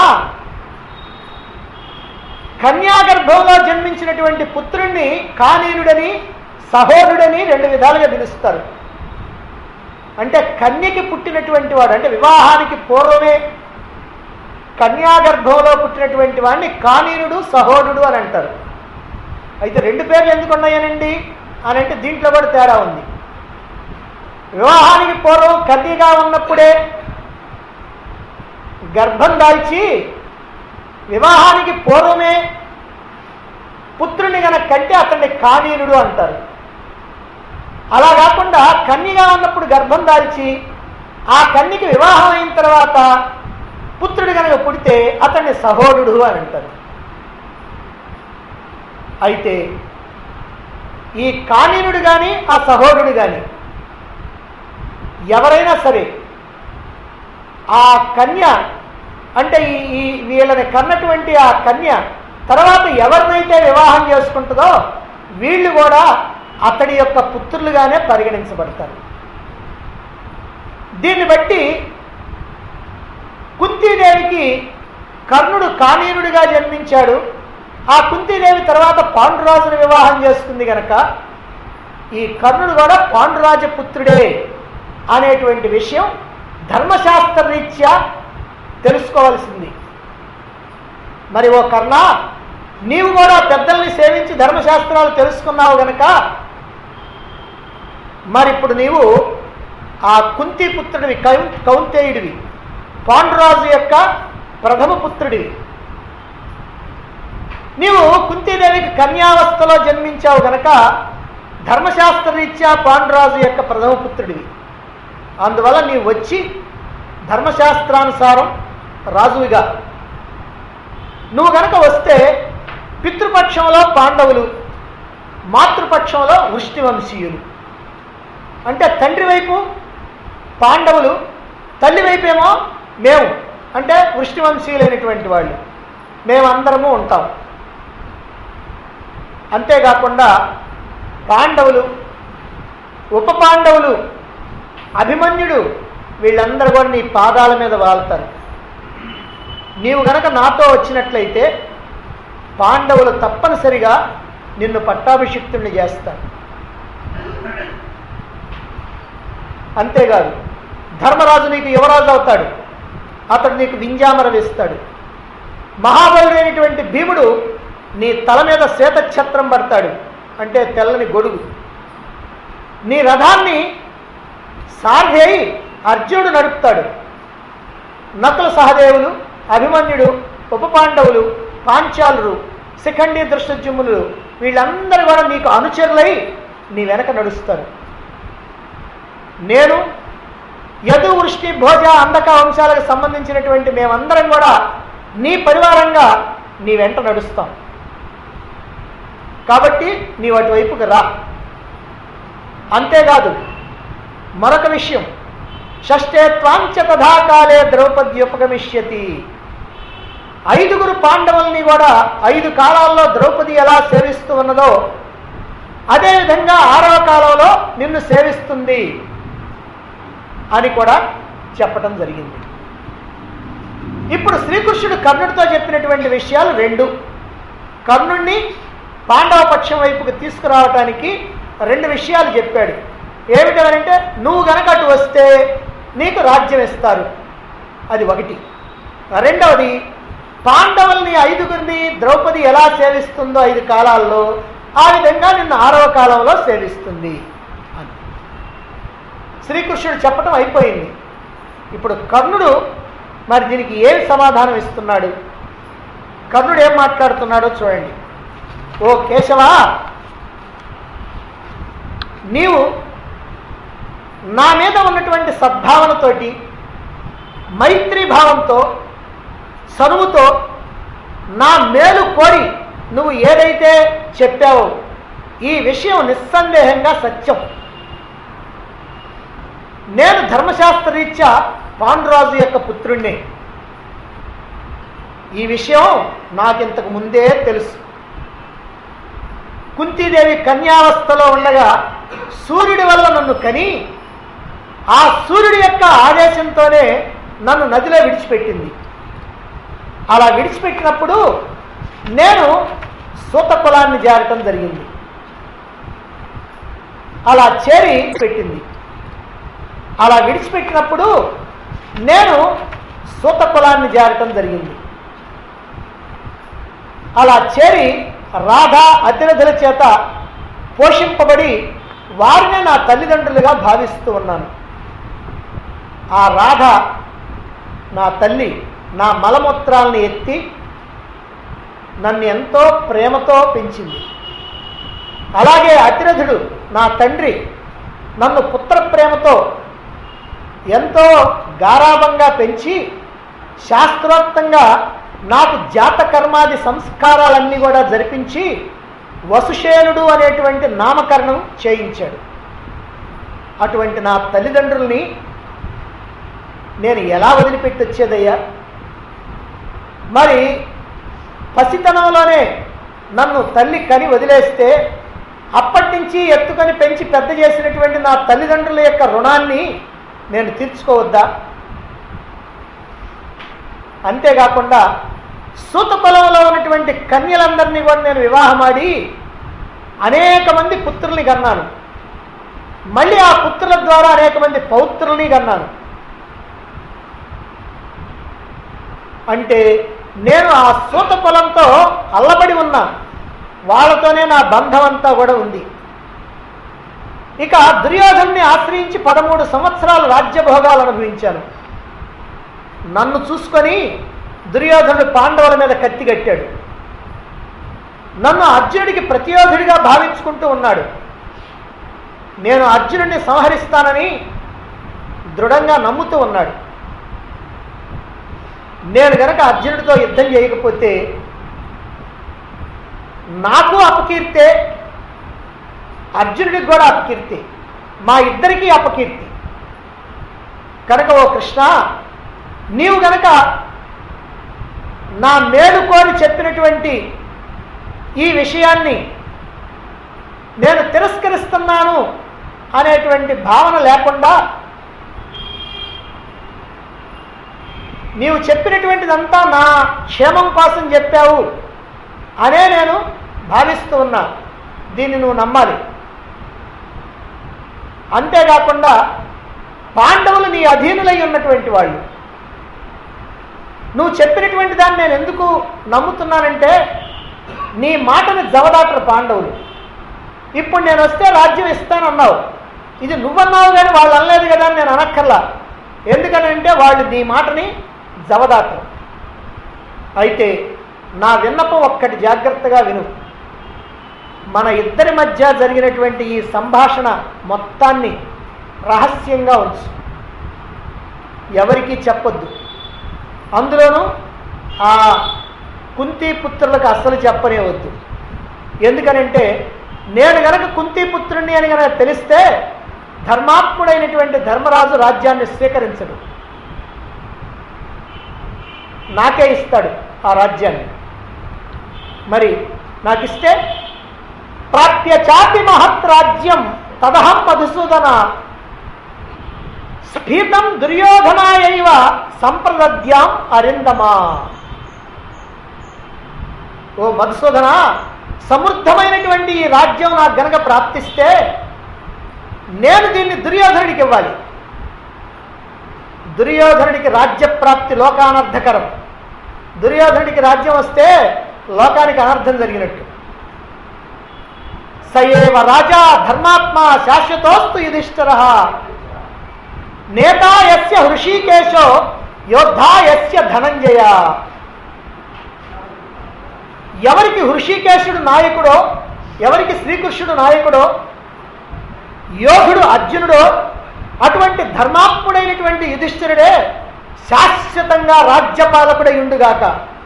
కన్యాగర్భంలో జన్మించినటువంటి పుత్రుణ్ణి కానీనుడని సహోదరుడని రెండు విధాలుగా పిలుస్తారు అంటే కన్యకి పుట్టినటువంటి వాడు అంటే వివాహానికి పూర్వమే కన్యాగర్భంలో పుట్టినటువంటి వాడిని కానీనుడు సహోదరుడు అని అంటారు అయితే రెండు పేర్లు ఎందుకు ఉన్నాయనండి అని అంటే దీంట్లో కూడా తేడా ఉంది వివాహానికి పూర్వం కన్యగా ఉన్నప్పుడే గర్భం దాల్చి వివాహానికి పూర్వమే పుత్రుని గనక కంటే అతన్ని కానీనుడు అంటారు అలా కాకుండా కన్యగా ఉన్నప్పుడు గర్భం దాల్చి ఆ కన్యకి వివాహం అయిన తర్వాత పుత్రుడు కనుక పుడితే అతన్ని సహోడుడు అని అంటారు అయితే ఈ కానీనుడు కానీ ఆ సహోడుడు కానీ ఎవరైనా సరే ఆ కన్య అంటే ఈ ఈ వీళ్ళని కన్నటువంటి ఆ కన్య తర్వాత ఎవరినైతే వివాహం చేసుకుంటుందో వీళ్ళు కూడా అతడి యొక్క పుత్రులుగానే పరిగణించబడతారు దీన్ని బట్టి కుంతీదేవికి కర్ణుడు కానీనుడిగా జన్మించాడు ఆ కుంతీదేవి తర్వాత పాండురాజుని వివాహం చేసుకుంది గనక ఈ కర్ణుడు కూడా పాండురాజ పుత్రుడే అనేటువంటి విషయం ధర్మశాస్త్ర రీత్యా తెలుసుకోవాల్సింది మరి ఓ కర్ణ నీవు కూడా పెద్దల్ని సేవించి ధర్మశాస్త్రాలు తెలుసుకున్నావు గనక మరి ఇప్పుడు నీవు ఆ కుంతి పుత్రుడివి కౌ కౌంతేయుడివి పాండురాజు యొక్క ప్రథమ పుత్రుడివి నీవు కుంతీదేవికి కన్యావస్థలో జన్మించావు గనక ధర్మశాస్త్ర రీత్యా పాండురాజు యొక్క ప్రథమ పుత్రుడివి అందువల్ల నీవు వచ్చి ధర్మశాస్త్రానుసారం రాజువిగా నువ్వు గనక వస్తే పితృపక్షంలో పాండవులు మాతృపక్షంలో వృష్టివంశీయులు అంటే తండ్రి వైపు పాండవులు తల్లి వైపేమో మేము అంటే వృష్టివంశీయులైనటువంటి వాళ్ళు మేమందరము ఉంటాం అంతేకాకుండా పాండవులు ఉప పాండవులు అభిమన్యుడు వీళ్ళందరూ కూడా నీ పాదాల మీద వాళ్తారు నీవు గనక నాతో వచ్చినట్లయితే పాండవులు తప్పనిసరిగా నిన్ను పట్టాభిషిక్తుడిని చేస్తారు అంతేకాదు ధర్మరాజు నీకు యువరాజు అవుతాడు అతడు నీకు వింజామర వేస్తాడు మహాబలుడైనటువంటి భీముడు నీ తల మీద శ్వేతఛత్రం పడతాడు అంటే తెల్లని గొడుగు నీ రథాన్ని సార్ధేయి అర్జునుడు నడుపుతాడు నకుల సహదేవులు అభిమన్యుడు ఉపపాండవులు పాంచాలురు శిఖండి దృష్టజుమ్ములు వీళ్ళందరూ కూడా నీకు అనుచరులై నీ వెనక నడుస్తారు నేను యదు వృష్టి భోజ అంధక వంశాలకు సంబంధించినటువంటి మేమందరం కూడా నీ పరివారంగా నీ వెంట నడుస్తాం కాబట్టి నీవు అటువైపుకి రా అంతేకాదు మరొక విషయం షష్ఠే త్వాంచ తథాకాలే ద్రౌపద్యుపగమిష్యతి ఐదుగురు పాండవుల్ని కూడా ఐదు కాలాల్లో ద్రౌపది ఎలా సేవిస్తూ ఉన్నదో అదేవిధంగా ఆరవ కాలంలో నిన్ను సేవిస్తుంది అని కూడా చెప్పటం జరిగింది ఇప్పుడు శ్రీకృష్ణుడు కర్ణుడితో చెప్పినటువంటి విషయాలు రెండు కర్ణుణ్ణి పాండవ పక్షం వైపుకి తీసుకురావటానికి రెండు విషయాలు చెప్పాడు ఏమిటంటే నువ్వు గనక అటు వస్తే నీకు రాజ్యం ఇస్తారు అది ఒకటి రెండవది పాండవుల్ని ఐదుగురిని ద్రౌపది ఎలా సేవిస్తుందో ఐదు కాలాల్లో ఆ విధంగా నిన్ను ఆరవ కాలంలో సేవిస్తుంది అని శ్రీకృష్ణుడు చెప్పటం అయిపోయింది ఇప్పుడు కర్ణుడు మరి దీనికి ఏం సమాధానం ఇస్తున్నాడు కర్ణుడు ఏం మాట్లాడుతున్నాడో చూడండి ఓ కేశవా నీవు నా మీద ఉన్నటువంటి సద్భావనతోటి మైత్రీ భావంతో చనువుతో నా మేలు కోరి నువ్వు ఏదైతే చెప్పావో ఈ విషయం నిస్సందేహంగా సత్యం నేను ధర్మశాస్త్రరీత్యా పాండురాజు యొక్క పుత్రుణ్ణి ఈ విషయం నాకింతకు ముందే తెలుసు కుంతీదేవి కన్యావస్థలో ఉండగా సూర్యుడి వల్ల నన్ను కని ఆ సూర్యుడి యొక్క ఆదేశంతోనే నన్ను నదిలో విడిచిపెట్టింది అలా విడిచిపెట్టినప్పుడు నేను సూత కులాన్ని చేరటం జరిగింది అలా చేరి పెట్టింది అలా విడిచిపెట్టినప్పుడు నేను సూత కులాన్ని చేరటం జరిగింది అలా చేరి రాధ అతిరథుల చేత పోషింపబడి వారినే నా తల్లిదండ్రులుగా భావిస్తూ ఉన్నాను ఆ రాధ నా తల్లి నా మలమూత్రాలను ఎత్తి నన్ను ఎంతో ప్రేమతో పెంచింది అలాగే అతిరథుడు నా తండ్రి నన్ను పుత్ర ప్రేమతో ఎంతో గారాభంగా పెంచి శాస్త్రోక్తంగా నాకు జాతకర్మాది సంస్కారాలన్నీ కూడా జరిపించి వసుషేనుడు అనేటువంటి నామకరణం చేయించాడు అటువంటి నా తల్లిదండ్రుల్ని నేను ఎలా వదిలిపెట్టి వచ్చేదయ్యా మరి పసితనంలోనే నన్ను తల్లి కని వదిలేస్తే అప్పటి నుంచి ఎత్తుకొని పెంచి పెద్ద చేసినటువంటి నా తల్లిదండ్రుల యొక్క రుణాన్ని నేను తీర్చుకోవద్దా అంతేకాకుండా సూత పొలంలో ఉన్నటువంటి కన్యలందరినీ కూడా నేను వివాహమాడి అనేక మంది పుత్రుల్ని కన్నాను మళ్ళీ ఆ పుత్రుల ద్వారా అనేక మంది పౌత్రుల్ని కన్నాను అంటే నేను ఆ సూత పొలంతో అల్లబడి ఉన్నా వాళ్ళతోనే నా బంధం అంతా కూడా ఉంది ఇక దుర్యోధన్ని ఆశ్రయించి పదమూడు సంవత్సరాలు రాజ్యభోగాలు అనుభవించాను నన్ను చూసుకొని దుర్యోధనుడు పాండవుల మీద కత్తి కట్టాడు నన్ను అర్జునుడికి ప్రతియోధుడిగా భావించుకుంటూ ఉన్నాడు నేను అర్జునుడిని సంహరిస్తానని దృఢంగా నమ్ముతూ ఉన్నాడు నేను గనక అర్జునుడితో యుద్ధం చేయకపోతే నాకు అపకీర్తే అర్జునుడికి కూడా అపకీర్తి మా ఇద్దరికీ అపకీర్తి కనుక ఓ కృష్ణ నీవు గనక నా మేలు కోరి చెప్పినటువంటి ఈ విషయాన్ని నేను తిరస్కరిస్తున్నాను అనేటువంటి భావన లేకుండా నీవు చెప్పినటువంటిదంతా నా క్షేమం కోసం చెప్పావు అనే నేను భావిస్తూ ఉన్నా దీన్ని నువ్వు నమ్మాలి అంతేకాకుండా పాండవులు నీ అధీనులై ఉన్నటువంటి వాళ్ళు నువ్వు చెప్పినటువంటి దాన్ని నేను ఎందుకు నమ్ముతున్నానంటే నీ మాటను జవదాటరు పాండవులు ఇప్పుడు నేను వస్తే రాజ్యం ఇస్తానన్నావు ఇది నువ్వన్నావు కానీ వాళ్ళు అనలేదు కదా అని నేను అనక్కర్లా ఎందుకనంటే వాళ్ళు నీ మాటని జవదాటరు అయితే నా విన్నపం ఒక్కటి జాగ్రత్తగా విను మన ఇద్దరి మధ్య జరిగినటువంటి ఈ సంభాషణ మొత్తాన్ని రహస్యంగా ఉంచు ఎవరికీ చెప్పొద్దు అందులోనూ ఆ కుంతి పుత్రులకు అస్సలు చెప్పనే వద్దు ఎందుకనంటే నేను గనక కుంతి పుత్రుణ్ణి అని గనక తెలిస్తే ధర్మాత్ముడైనటువంటి ధర్మరాజు రాజ్యాన్ని స్వీకరించడు నాకే ఇస్తాడు ఆ రాజ్యాన్ని మరి నాకు ఇస్తే ప్రాప్య చాపి మహత్ రాజ్యం తదహం మధుసూదన స్ఫీతం దుర్యోధనాయైవ సంప్రదద్యాం అరిందమా ఓ మధుసూదన సమృద్ధమైనటువంటి ఈ రాజ్యం నాకు గనక ప్రాప్తిస్తే నేను దీన్ని దుర్యోధనుడికి ఇవ్వాలి దుర్యోధనుడికి రాజ్య ప్రాప్తి లోకానర్థకరం దుర్యోధనుడికి రాజ్యం వస్తే లోకానికి అనర్థం జరిగినట్టు సయేవ రాజా ధర్మాత్మ శాశ్వతోస్తు యుధిష్ఠర నేతా యస్య హృషికేశో యోద్ధా యస్య ధనంజయ ఎవరికి హృషికేశుడు నాయకుడో ఎవరికి శ్రీకృష్ణుడు నాయకుడో యోధుడు అర్జునుడో అటువంటి ధర్మాత్ముడైనటువంటి యుధిష్ఠిరుడే శాశ్వతంగా రాజ్యపాలకుడై ఉండుగాక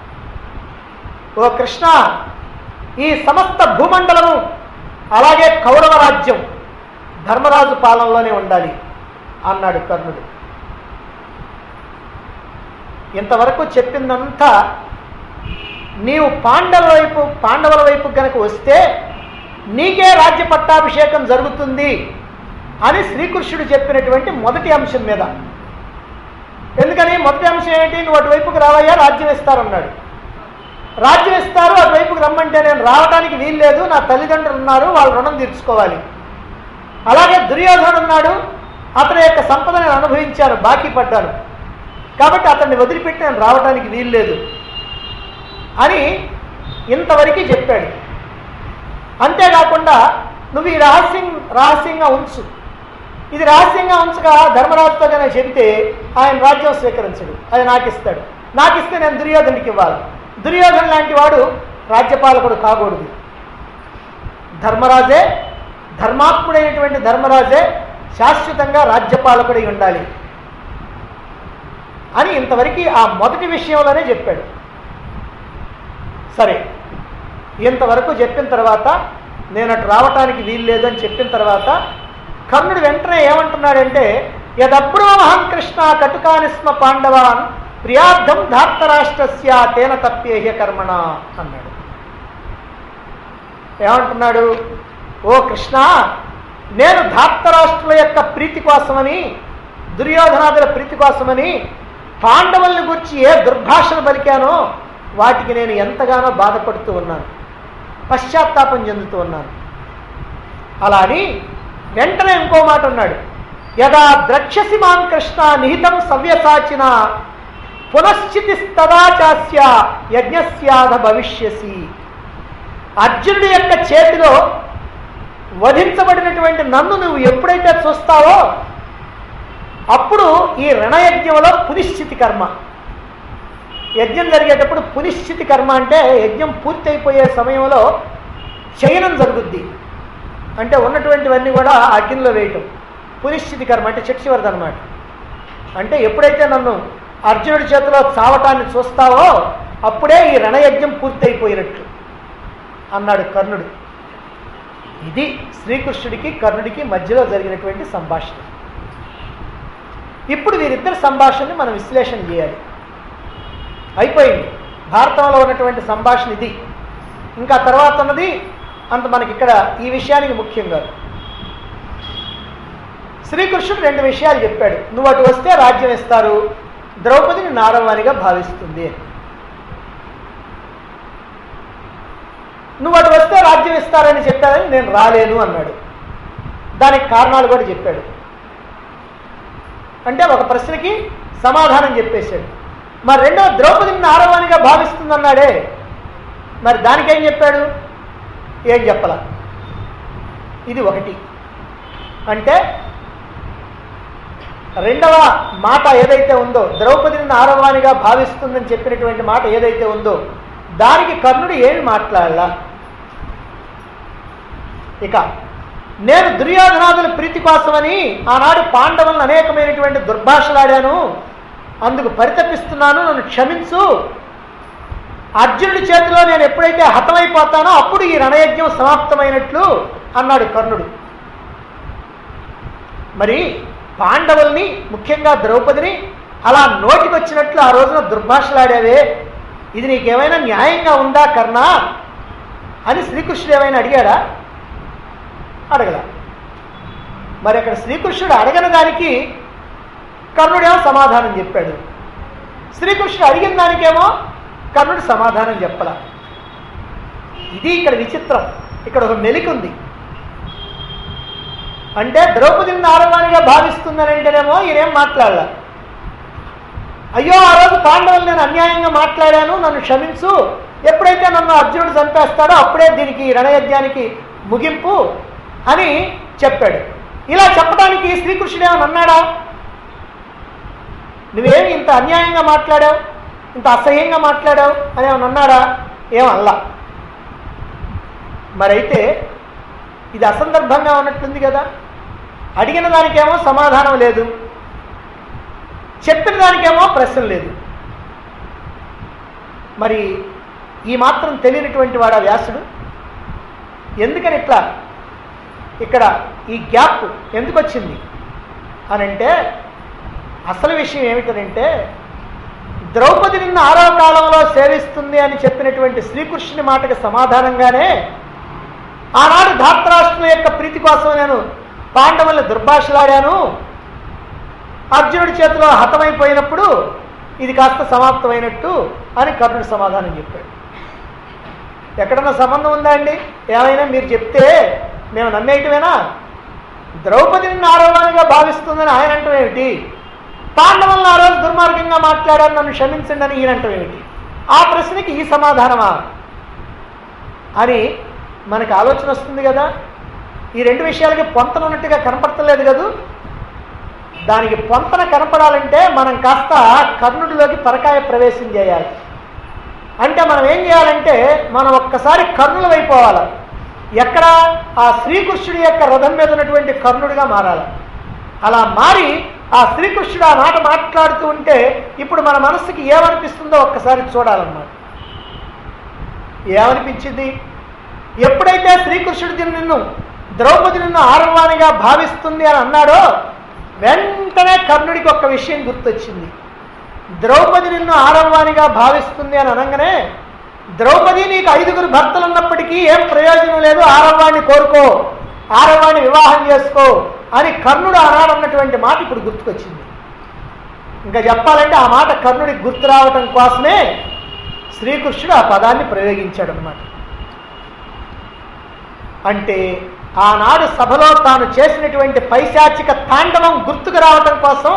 ఓ కృష్ణ ఈ సమస్త భూమండలము అలాగే కౌరవ రాజ్యం ధర్మరాజు పాలనలోనే ఉండాలి అన్నాడు కర్ణుడు ఇంతవరకు చెప్పిందంతా నీవు పాండవుల వైపు పాండవుల వైపు కనుక వస్తే నీకే రాజ్య పట్టాభిషేకం జరుగుతుంది అని శ్రీకృష్ణుడు చెప్పినటువంటి మొదటి అంశం మీద ఎందుకని మొదటి అంశం ఏంటి నువ్వు అటువైపుకి రావయ్యా రాజ్యం ఇస్తారన్నాడు రాజ్యం ఇస్తారు అటువైపుకి రమ్మంటే నేను రావడానికి వీల్లేదు నా తల్లిదండ్రులు ఉన్నారు వాళ్ళు రుణం తీర్చుకోవాలి అలాగే దుర్యోధనుడు ఉన్నాడు అతని యొక్క సంపద నేను అనుభవించాను బాకీ పడ్డాను కాబట్టి అతన్ని వదిలిపెట్టి నేను రావడానికి వీల్లేదు అని ఇంతవరకు చెప్పాడు అంతేకాకుండా నువ్వు ఈ రహస్యం రహస్యంగా ఉంచు ఇది రహస్యంగా ఉంచగా ధర్మరాజుతో కనుక చెబితే ఆయన రాజ్యం స్వీకరించడు అది నాకు ఇస్తాడు నాకు ఇస్తే నేను దుర్యోధనుడికి ఇవ్వాలి దుర్యోధను లాంటి వాడు రాజ్యపాలకుడు కాకూడదు ధర్మరాజే ధర్మాత్ముడైనటువంటి ధర్మరాజే శాశ్వతంగా రాజ్యపాలకుడై ఉండాలి అని ఇంతవరకు ఆ మొదటి విషయంలోనే చెప్పాడు సరే ఇంతవరకు చెప్పిన తర్వాత నేను అటు రావటానికి వీలు లేదు అని చెప్పిన తర్వాత కర్ణుడు వెంటనే ఏమంటున్నాడంటే యదప్పుడు మహం కృష్ణ కటుకాని స్మ పాండవాన్ ప్రియార్థం ధార్తరాష్ట్రస్య తేన తప్పేహ్య కర్మణ అన్నాడు ఏమంటున్నాడు ఓ కృష్ణ నేను ధార్తరాష్ట్రుల యొక్క ప్రీతి కోసమని దుర్యోధనాదుల ప్రీతి కోసమని పాండవుల్ని గురించి ఏ దుర్భాషను పలికానో వాటికి నేను ఎంతగానో బాధపడుతూ ఉన్నాను పశ్చాత్తాపం చెందుతూ ఉన్నాను అలా అని వెంటనే ఇంకో మాట అన్నాడు యదా ద్రక్ష్యసి మాం కృష్ణ నిహితం సవ్యసాచిన పునశ్చితిస్తదాచాస్య యజ్ఞస్యాధ భవిష్యసి అర్జునుడి యొక్క చేతిలో వధించబడినటువంటి నన్ను నువ్వు ఎప్పుడైతే చూస్తావో అప్పుడు ఈ రణయజ్ఞంలో పునిశ్చితి కర్మ యజ్ఞం జరిగేటప్పుడు పునిశ్చితి కర్మ అంటే యజ్ఞం పూర్తయిపోయే సమయంలో చయనం జరుగుద్ది అంటే ఉన్నటువంటివన్నీ కూడా అగ్నిలో వేయటం పునిశ్చితి కర్మ అంటే చక్షివర్ధ అనమాట అంటే ఎప్పుడైతే నన్ను అర్జునుడి చేతిలో చావటాన్ని చూస్తావో అప్పుడే ఈ రణయజ్ఞం పూర్తయిపోయినట్లు అన్నాడు కర్ణుడు ఇది శ్రీకృష్ణుడికి కర్ణుడికి మధ్యలో జరిగినటువంటి సంభాషణ ఇప్పుడు వీరిద్దరి సంభాషణని మనం విశ్లేషణ చేయాలి అయిపోయింది భారతంలో ఉన్నటువంటి సంభాషణ ఇది ఇంకా తర్వాత ఉన్నది అంత మనకి ఇక్కడ ఈ విషయానికి ముఖ్యంగా శ్రీకృష్ణుడు రెండు విషయాలు చెప్పాడు నువ్వు అటు వస్తే రాజ్యం ఇస్తారు ద్రౌపదిని నారవానిగా భావిస్తుంది అని నువ్వు అటు వస్తే రాజ్యం ఇస్తారని చెప్పారని నేను రాలేను అన్నాడు దానికి కారణాలు కూడా చెప్పాడు అంటే ఒక ప్రశ్నకి సమాధానం చెప్పేశాడు మరి రెండవ ద్రౌపదిని నారవానిగా భావిస్తుందన్నాడే మరి దానికేం చెప్పాడు ఏం చెప్పలా ఇది ఒకటి అంటే రెండవ మాట ఏదైతే ఉందో ద్రౌపదిని నారవానిగా భావిస్తుందని చెప్పినటువంటి మాట ఏదైతే ఉందో దానికి కర్ణుడు ఏమి మాట్లాడలా ఇక నేను దుర్యోధనాదుల ప్రీతి కోసమని ఆనాడు పాండవులను అనేకమైనటువంటి దుర్భాషలాడాను అందుకు పరితపిస్తున్నాను నన్ను క్షమించు అర్జునుడి చేతిలో నేను ఎప్పుడైతే హతమైపోతానో అప్పుడు ఈ రణయజ్ఞం సమాప్తమైనట్లు అన్నాడు కర్ణుడు మరి పాండవుల్ని ముఖ్యంగా ద్రౌపదిని అలా నోటికొచ్చినట్లు ఆ రోజున దుర్భాషలాడావే ఇది నీకేమైనా న్యాయంగా ఉందా కర్ణ అని శ్రీకృష్ణుడు ఏమైనా అడిగాడా అడగల మరి అక్కడ శ్రీకృష్ణుడు అడగని దానికి కర్ణుడేమో సమాధానం చెప్పాడు శ్రీకృష్ణుడు అడిగిన దానికేమో కర్ణుడు సమాధానం చెప్పల ఇది ఇక్కడ విచిత్రం ఇక్కడ ఒక మెలిక ఉంది అంటే ద్రౌపదిని నారవానిగా భావిస్తుందని అంటేనేమో ఈయనేం మాట్లాడాల అయ్యో ఆ రోజు పాండవులు నేను అన్యాయంగా మాట్లాడాను నన్ను క్షమించు ఎప్పుడైతే నన్ను అర్జునుడు చంపేస్తాడో అప్పుడే దీనికి ఈ రణయజ్ఞానికి ముగింపు అని చెప్పాడు ఇలా చెప్పడానికి శ్రీకృష్ణుడు ఏమని అన్నాడా నువ్వేమి ఇంత అన్యాయంగా మాట్లాడావు ఇంత అసహ్యంగా మాట్లాడావు అని ఏమని అన్నాడా ఏమల్లా మరైతే ఇది అసందర్భంగా ఉన్నట్లుంది కదా అడిగిన దానికేమో సమాధానం లేదు చెప్పిన దానికేమో ప్రశ్న లేదు మరి ఈ మాత్రం తెలియనటువంటి వాడా వ్యాసుడు ఎందుకని ఇట్లా ఇక్కడ ఈ గ్యాప్ ఎందుకు వచ్చింది అని అంటే అసలు విషయం ఏమిటనంటే ద్రౌపది నిన్న ఆరో కాలంలో సేవిస్తుంది అని చెప్పినటువంటి శ్రీకృష్ణుని మాటకి సమాధానంగానే ఆనాడు ధాత్రాష్ట్రుల యొక్క ప్రీతి కోసం నేను పాండవుల్ని దుర్భాషలాడాను అర్జునుడి చేతిలో హతమైపోయినప్పుడు ఇది కాస్త సమాప్తమైనట్టు అని కర్ణుడు సమాధానం చెప్పాడు ఎక్కడన్నా సంబంధం ఉందా అండి ఏమైనా మీరు చెప్తే మేము నమ్మేయటమేనా ద్రౌపదిని ఆరోపణగా భావిస్తుందని ఆయన అంటాం ఏమిటి పాండవులను ఆ రోజు దుర్మార్గంగా మాట్లాడాను నన్ను క్షమించండి అని ఈయన అంటాం ఏమిటి ఆ ప్రశ్నకి ఈ సమాధానమా అని మనకు ఆలోచన వస్తుంది కదా ఈ రెండు విషయాలకి పొంతన ఉన్నట్టుగా కనపడతలేదు కదూ దానికి పొంతన కనపడాలంటే మనం కాస్త కర్ణుడిలోకి పరకాయ ప్రవేశం చేయాలి అంటే మనం ఏం చేయాలంటే మనం ఒక్కసారి కర్ణుల వైపోవాలి ఎక్కడ ఆ శ్రీకృష్ణుడి యొక్క రథం మీద ఉన్నటువంటి కర్ణుడిగా మారాలి అలా మారి ఆ శ్రీకృష్ణుడు ఆ మాట మాట్లాడుతూ ఉంటే ఇప్పుడు మన మనస్సుకి ఏమనిపిస్తుందో ఒక్కసారి చూడాలన్నమాట ఏమనిపించింది ఎప్పుడైతే శ్రీకృష్ణుడు దీన్ని నిన్ను ద్రౌపది నిన్ను ఆరవానిగా భావిస్తుంది అని అన్నాడో వెంటనే కర్ణుడికి ఒక విషయం గుర్తొచ్చింది ద్రౌపది నిన్ను ఆరవానిగా భావిస్తుంది అని అనగానే ద్రౌపది నీకు ఐదుగురు భర్తలు ఉన్నప్పటికీ ఏం ప్రయోజనం లేదు ఆరవాణ్ణి కోరుకో ఆరవాణ్ణి వివాహం చేసుకో అని కర్ణుడు ఆనాడు అన్నటువంటి మాట ఇప్పుడు గుర్తుకొచ్చింది ఇంకా చెప్పాలంటే ఆ మాట కర్ణుడికి గుర్తు రావటం కోసమే శ్రీకృష్ణుడు ఆ పదాన్ని ప్రయోగించాడు అనమాట అంటే ఆనాడు సభలో తాను చేసినటువంటి పైశాచిక తాండవం గుర్తుకు రావటం కోసం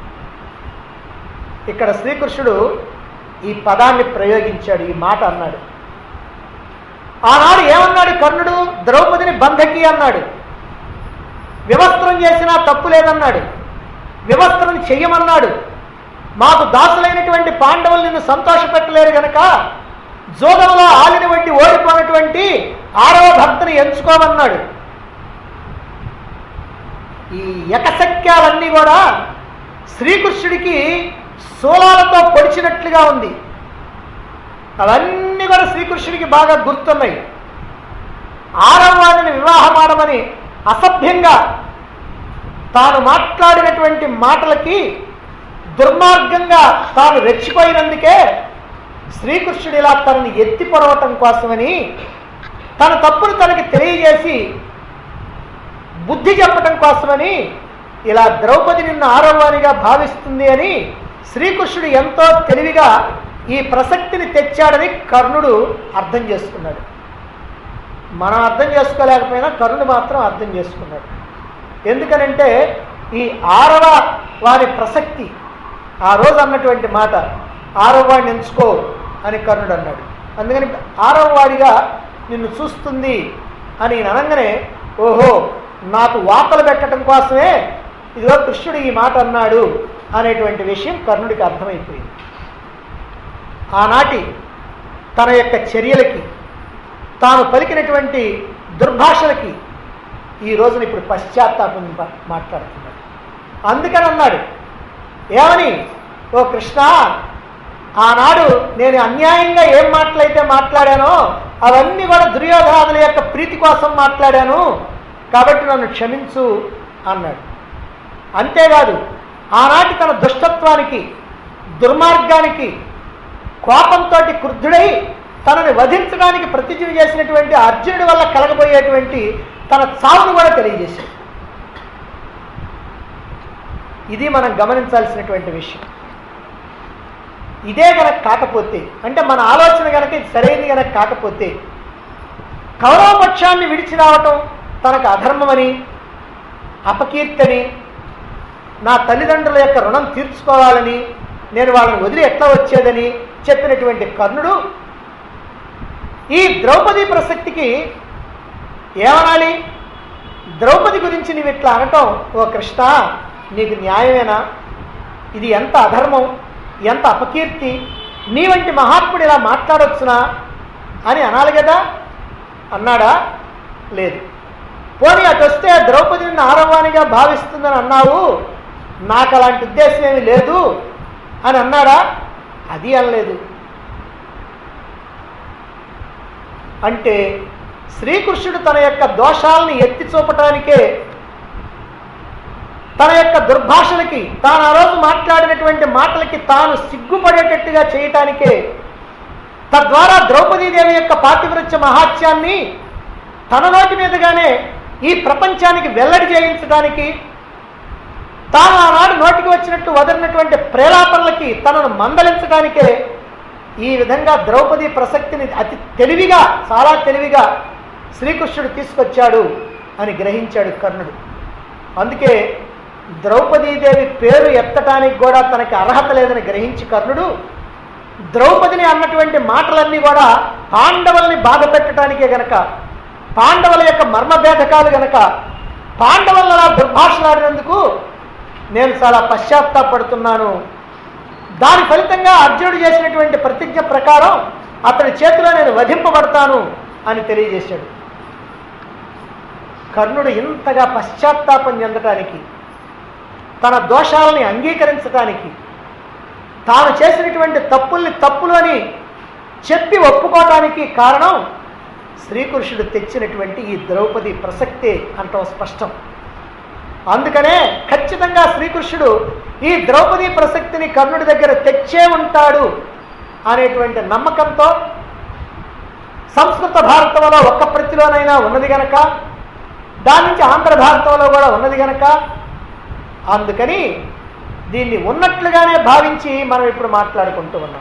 ఇక్కడ శ్రీకృష్ణుడు ఈ పదాన్ని ప్రయోగించాడు ఈ మాట అన్నాడు ఆనాడు ఏమన్నాడు కర్ణుడు ద్రౌపదిని బంధకి అన్నాడు వివస్త్రం చేసినా తప్పు లేదన్నాడు వివస్త్రం చెయ్యమన్నాడు మాకు దాసులైనటువంటి పాండవులు నిన్ను సంతోషపెట్టలేరు గనక జోగంలో ఆలిన వంటి ఓడిపోయినటువంటి ఆరవ భర్తని ఎంచుకోమన్నాడు ఈ ఎకసక్యాలన్నీ కూడా శ్రీకృష్ణుడికి శూలాలతో పొడిచినట్లుగా ఉంది అవన్నీ కూడా శ్రీకృష్ణుడికి బాగా గుర్తున్నాయి ఆరవ వాడిని వివాహమాడమని అసభ్యంగా తాను మాట్లాడినటువంటి మాటలకి దుర్మార్గంగా తాను రెచ్చిపోయినందుకే శ్రీకృష్ణుడు ఇలా తనని ఎత్తి పొడవటం కోసమని తన తప్పును తనకి తెలియజేసి బుద్ధి చెప్పటం కోసమని ఇలా ద్రౌపది నిన్ను ఆరవానిగా భావిస్తుంది అని శ్రీకృష్ణుడు ఎంతో తెలివిగా ఈ ప్రసక్తిని తెచ్చాడని కర్ణుడు అర్థం చేసుకున్నాడు మనం అర్థం చేసుకోలేకపోయినా కర్ణుడు మాత్రం అర్థం చేసుకున్నాడు ఎందుకనంటే ఈ ఆరవ వారి ప్రసక్తి ఆ రోజు అన్నటువంటి మాట ఆరవ వాడిని ఎంచుకో అని కర్ణుడు అన్నాడు అందుకని ఆరవ వాడిగా నిన్ను చూస్తుంది అని ఈయన అనగానే ఓహో నాకు వార్తలు పెట్టడం కోసమే ఇదిగో కృష్ణుడు ఈ మాట అన్నాడు అనేటువంటి విషయం కర్ణుడికి అర్థమైపోయింది ఆనాటి తన యొక్క చర్యలకి తాను పలికినటువంటి దుర్భాషలకి ఈ రోజున ఇప్పుడు పశ్చాత్తాపం ప- మాట్లాడుతున్నాడు అందుకని అన్నాడు ఏమని ఓ కృష్ణ ఆనాడు నేను అన్యాయంగా ఏం మాటలైతే మాట్లాడానో అవన్నీ కూడా దుర్యోధనాదుల యొక్క ప్రీతి కోసం మాట్లాడాను కాబట్టి నన్ను క్షమించు అన్నాడు అంతేకాదు ఆనాటి తన దుష్టత్వానికి దుర్మార్గానికి కోపంతో క్రుద్ధుడై తనని వధించడానికి ప్రతిజ్ఞ చేసినటువంటి అర్జునుడి వల్ల కలగబోయేటువంటి తన చావును కూడా తెలియజేశాడు ఇది మనం గమనించాల్సినటువంటి విషయం ఇదే గనక కాకపోతే అంటే మన ఆలోచన గనక ఇది సరైనది గనక కాకపోతే కౌరవ పక్షాన్ని విడిచి రావటం తనకు అధర్మమని అపకీర్తని నా తల్లిదండ్రుల యొక్క రుణం తీర్చుకోవాలని నేను వాళ్ళని వదిలి ఎట్లా వచ్చేదని చెప్పినటువంటి కర్ణుడు ఈ ద్రౌపది ప్రసక్తికి ఏమనాలి ద్రౌపది గురించి నీవు ఇట్లా అనటం ఓ కృష్ణ నీకు న్యాయమేనా ఇది ఎంత అధర్మం ఎంత అపకీర్తి నీ వంటి మహాత్ముడు ఇలా మాట్లాడొచ్చునా అని అనాలి కదా అన్నాడా లేదు పోనీ అటు వస్తే ద్రౌపదిని ఆరవానిగా భావిస్తుందని అన్నావు నాకు అలాంటి ఉద్దేశం ఏమీ లేదు అని అన్నాడా అది అనలేదు అంటే శ్రీకృష్ణుడు తన యొక్క దోషాలని ఎత్తి చూపటానికే తన యొక్క దుర్భాషలకి తాను ఆ రోజు మాట్లాడినటువంటి మాటలకి తాను సిగ్గుపడేటట్టుగా చేయటానికే తద్వారా ద్రౌపదీదేవి యొక్క పాతివృత్య మహాత్యాన్ని తన నోటి మీదుగానే ఈ ప్రపంచానికి వెల్లడి చేయించడానికి తాను ఆనాడు నోటికి వచ్చినట్టు వదిలినటువంటి ప్రేలాపనలకి తనను మందలించడానికే ఈ విధంగా ద్రౌపది ప్రసక్తిని అతి తెలివిగా చాలా తెలివిగా శ్రీకృష్ణుడు తీసుకొచ్చాడు అని గ్రహించాడు కర్ణుడు అందుకే ద్రౌపదీదేవి పేరు ఎత్తటానికి కూడా తనకి అర్హత లేదని గ్రహించి కర్ణుడు ద్రౌపదిని అన్నటువంటి మాటలన్నీ కూడా పాండవుల్ని బాధ పెట్టడానికే గనక పాండవుల యొక్క మర్మభేదకాలు గనక పాండవుల అలా దుర్భాషలాడినందుకు నేను చాలా పశ్చాత్తాపడుతున్నాను దాని ఫలితంగా అర్జునుడు చేసినటువంటి ప్రతిజ్ఞ ప్రకారం అతడి చేతిలో నేను వధింపబడతాను అని తెలియజేశాడు కర్ణుడు ఇంతగా పశ్చాత్తాపం చెందటానికి తన దోషాలని అంగీకరించటానికి తాను చేసినటువంటి తప్పుల్ని తప్పులు అని చెప్పి ఒప్పుకోవటానికి కారణం శ్రీకృష్ణుడు తెచ్చినటువంటి ఈ ద్రౌపది ప్రసక్తే అంటాం స్పష్టం అందుకనే ఖచ్చితంగా శ్రీకృష్ణుడు ఈ ద్రౌపది ప్రసక్తిని కర్ణుడి దగ్గర తెచ్చే ఉంటాడు అనేటువంటి నమ్మకంతో సంస్కృత భారతంలో ఒక్క ప్రతిలోనైనా ఉన్నది గనక దాని నుంచి ఆంధ్ర భారతంలో కూడా ఉన్నది గనక అందుకని దీన్ని ఉన్నట్లుగానే భావించి మనం ఇప్పుడు మాట్లాడుకుంటూ ఉన్నాం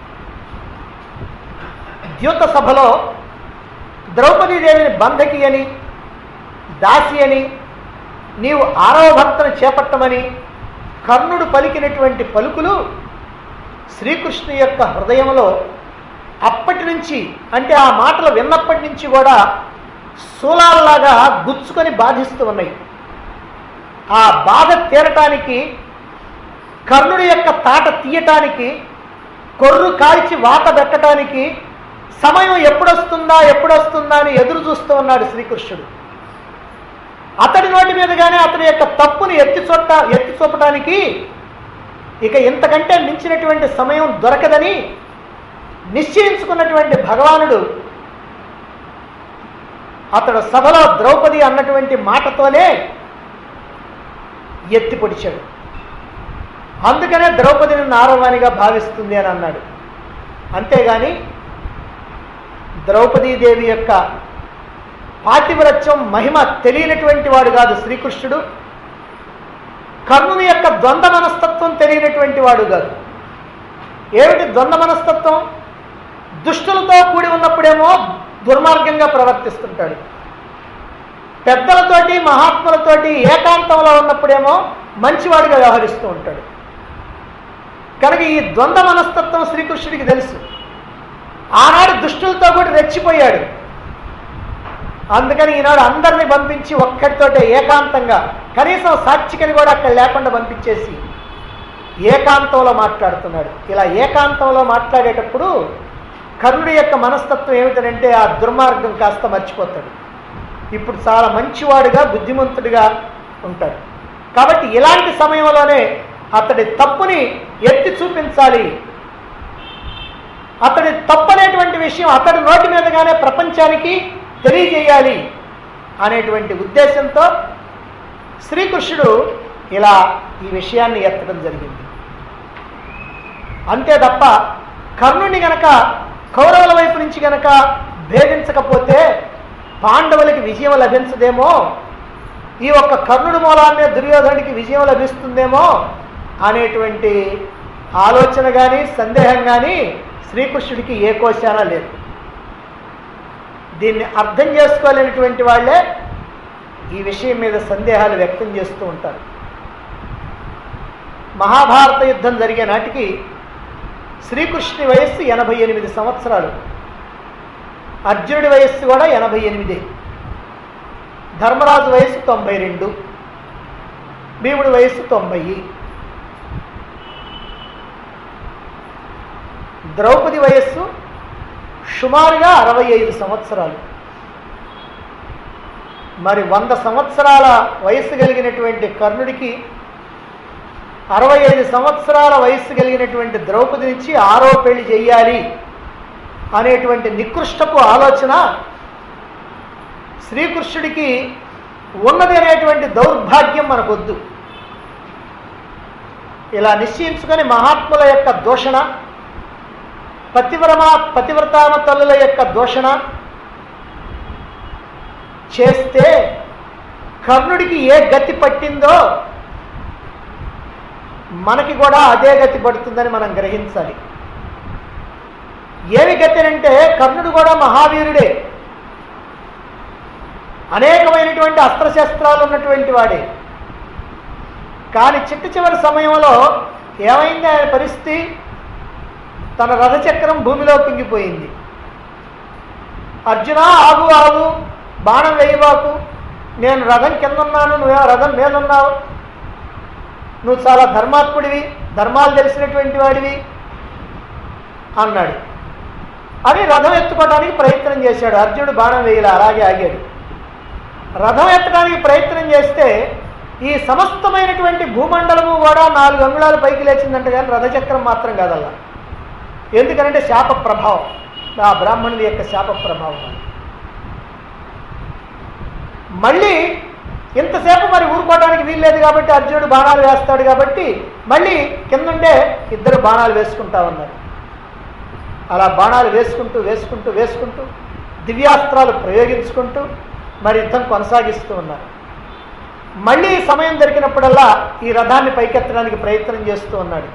ద్యూత సభలో ద్రౌపదీదేవిని బంధకి అని దాసి అని నీవు ఆరవ భర్తను చేపట్టమని కర్ణుడు పలికినటువంటి పలుకులు శ్రీకృష్ణు యొక్క హృదయంలో అప్పటి నుంచి అంటే ఆ మాటలు విన్నప్పటి నుంచి కూడా శూలాల్లాగా గుచ్చుకొని బాధిస్తూ ఉన్నాయి ఆ బాధ తీరటానికి కర్ణుడి యొక్క తాట తీయటానికి కొర్రు కాల్చి వాత పెట్టడానికి సమయం ఎప్పుడొస్తుందా ఎప్పుడొస్తుందా అని ఎదురు చూస్తూ ఉన్నాడు శ్రీకృష్ణుడు అతడి నోటి మీదుగానే అతని యొక్క తప్పుని ఎత్తి చూట ఎత్తి చూపటానికి ఇక ఇంతకంటే మించినటువంటి సమయం దొరకదని నిశ్చయించుకున్నటువంటి భగవానుడు అతడు సభలో ద్రౌపది అన్నటువంటి మాటతోనే ఎత్తి పొడిచాడు అందుకనే ద్రౌపదిని నారవాణిగా భావిస్తుంది అని అన్నాడు అంతేగాని ద్రౌపదీదేవి యొక్క పాతివ్రత్యం మహిమ తెలియనటువంటి వాడు కాదు శ్రీకృష్ణుడు కర్ణుని యొక్క ద్వంద్వ మనస్తత్వం తెలియనటువంటి వాడు కాదు ఏమిటి ద్వంద్వ మనస్తత్వం దుష్టులతో కూడి ఉన్నప్పుడేమో దుర్మార్గంగా ప్రవర్తిస్తుంటాడు పెద్దలతోటి మహాత్ములతోటి ఏకాంతంలో ఉన్నప్పుడేమో మంచివాడిగా వ్యవహరిస్తూ ఉంటాడు కనుక ఈ ద్వంద్వ మనస్తత్వం శ్రీకృష్ణుడికి తెలుసు ఆనాడు దుష్టులతో కూడా రెచ్చిపోయాడు అందుకని ఈనాడు అందరిని పంపించి ఒక్కడితోటే ఏకాంతంగా కనీసం సాక్షికని కూడా అక్కడ లేకుండా పంపించేసి ఏకాంతంలో మాట్లాడుతున్నాడు ఇలా ఏకాంతంలో మాట్లాడేటప్పుడు కర్ణుడి యొక్క మనస్తత్వం ఏమిటంటే ఆ దుర్మార్గం కాస్త మర్చిపోతాడు ఇప్పుడు చాలా మంచివాడుగా బుద్ధిమంతుడిగా ఉంటాడు కాబట్టి ఇలాంటి సమయంలోనే అతడి తప్పుని ఎత్తి చూపించాలి అతడి తప్పు అనేటువంటి విషయం అతడి నోటి మీదగానే ప్రపంచానికి తెలియజేయాలి అనేటువంటి ఉద్దేశంతో శ్రీకృష్ణుడు ఇలా ఈ విషయాన్ని ఎత్తడం జరిగింది అంతే తప్ప కర్ణుని గనక కౌరవుల వైపు నుంచి గనక భేదించకపోతే పాండవులకి విజయం లభించదేమో ఈ ఒక్క కర్ణుడి మూలాన్నే దుర్యోధనుడికి విజయం లభిస్తుందేమో అనేటువంటి ఆలోచన కానీ సందేహం కానీ శ్రీకృష్ణుడికి ఏ కోశాన లేదు దీన్ని అర్థం చేసుకోలేనటువంటి వాళ్ళే ఈ విషయం మీద సందేహాలు వ్యక్తం చేస్తూ ఉంటారు మహాభారత యుద్ధం జరిగే నాటికి శ్రీకృష్ణుని వయస్సు ఎనభై ఎనిమిది సంవత్సరాలు అర్జునుడి వయస్సు కూడా ఎనభై ఎనిమిది ధర్మరాజు వయస్సు తొంభై రెండు భీముడి వయస్సు తొంభై ద్రౌపది వయస్సు సుమారుగా అరవై ఐదు సంవత్సరాలు మరి వంద సంవత్సరాల వయస్సు కలిగినటువంటి కర్ణుడికి అరవై ఐదు సంవత్సరాల వయస్సు కలిగినటువంటి ద్రౌపది నుంచి ఆరో పెళ్లి చెయ్యాలి అనేటువంటి నికృష్టపు ఆలోచన శ్రీకృష్ణుడికి ఉన్నది అనేటువంటి దౌర్భాగ్యం మనకొద్దు ఇలా నిశ్చయించుకొని మహాత్ముల యొక్క దూషణ పతివ్రమ పతివ్రతామ తల్లుల యొక్క దూషణ చేస్తే కర్ణుడికి ఏ గతి పట్టిందో మనకి కూడా అదే గతి పడుతుందని మనం గ్రహించాలి ఏమి గతి అంటే కర్ణుడు కూడా మహావీరుడే అనేకమైనటువంటి అస్త్రశస్త్రాలు ఉన్నటువంటి వాడే కానీ చిట్ట చివరి సమయంలో ఏమైంది ఆయన పరిస్థితి తన రథచక్రం భూమిలో కుంగిపోయింది అర్జున ఆగు ఆగు బాణం వేయబాకు నేను రథం కింద ఉన్నాను నువ్వే రథం మీద ఉన్నావు నువ్వు చాలా ధర్మాత్ముడివి ధర్మాలు తెలిసినటువంటి వాడివి అన్నాడు అని రథం ఎత్తుకోవడానికి ప్రయత్నం చేశాడు అర్జునుడు బాణం వేయాలి అలాగే ఆగాడు రథం ఎత్తడానికి ప్రయత్నం చేస్తే ఈ సమస్తమైనటువంటి భూమండలము కూడా నాలుగు అంగుళాలు పైకి లేచిందంట కానీ రథచక్రం మాత్రం కాదల్లా ఎందుకనంటే శాప ప్రభావం ఆ బ్రాహ్మణుడి యొక్క శాప ప్రభావం అది. మళ్ళీ ఇంతసేపు మరి ఊరుకోవడానికి వీల్లేదు కాబట్టి అర్జునుడు బాణాలు వేస్తాడు కాబట్టి మళ్ళీ కిందుండే ఇద్దరు బాణాలు వేసుకుంటా ఉన్నారు అలా బాణాలు వేసుకుంటూ వేసుకుంటూ వేసుకుంటూ దివ్యాస్త్రాలు ప్రయోగించుకుంటూ మరి యుద్ధం కొనసాగిస్తూ ఉన్నారు మళ్ళీ సమయం దొరికినప్పుడల్లా ఈ రథాన్ని పైకెత్తడానికి ప్రయత్నం చేస్తూ ఉన్నాడు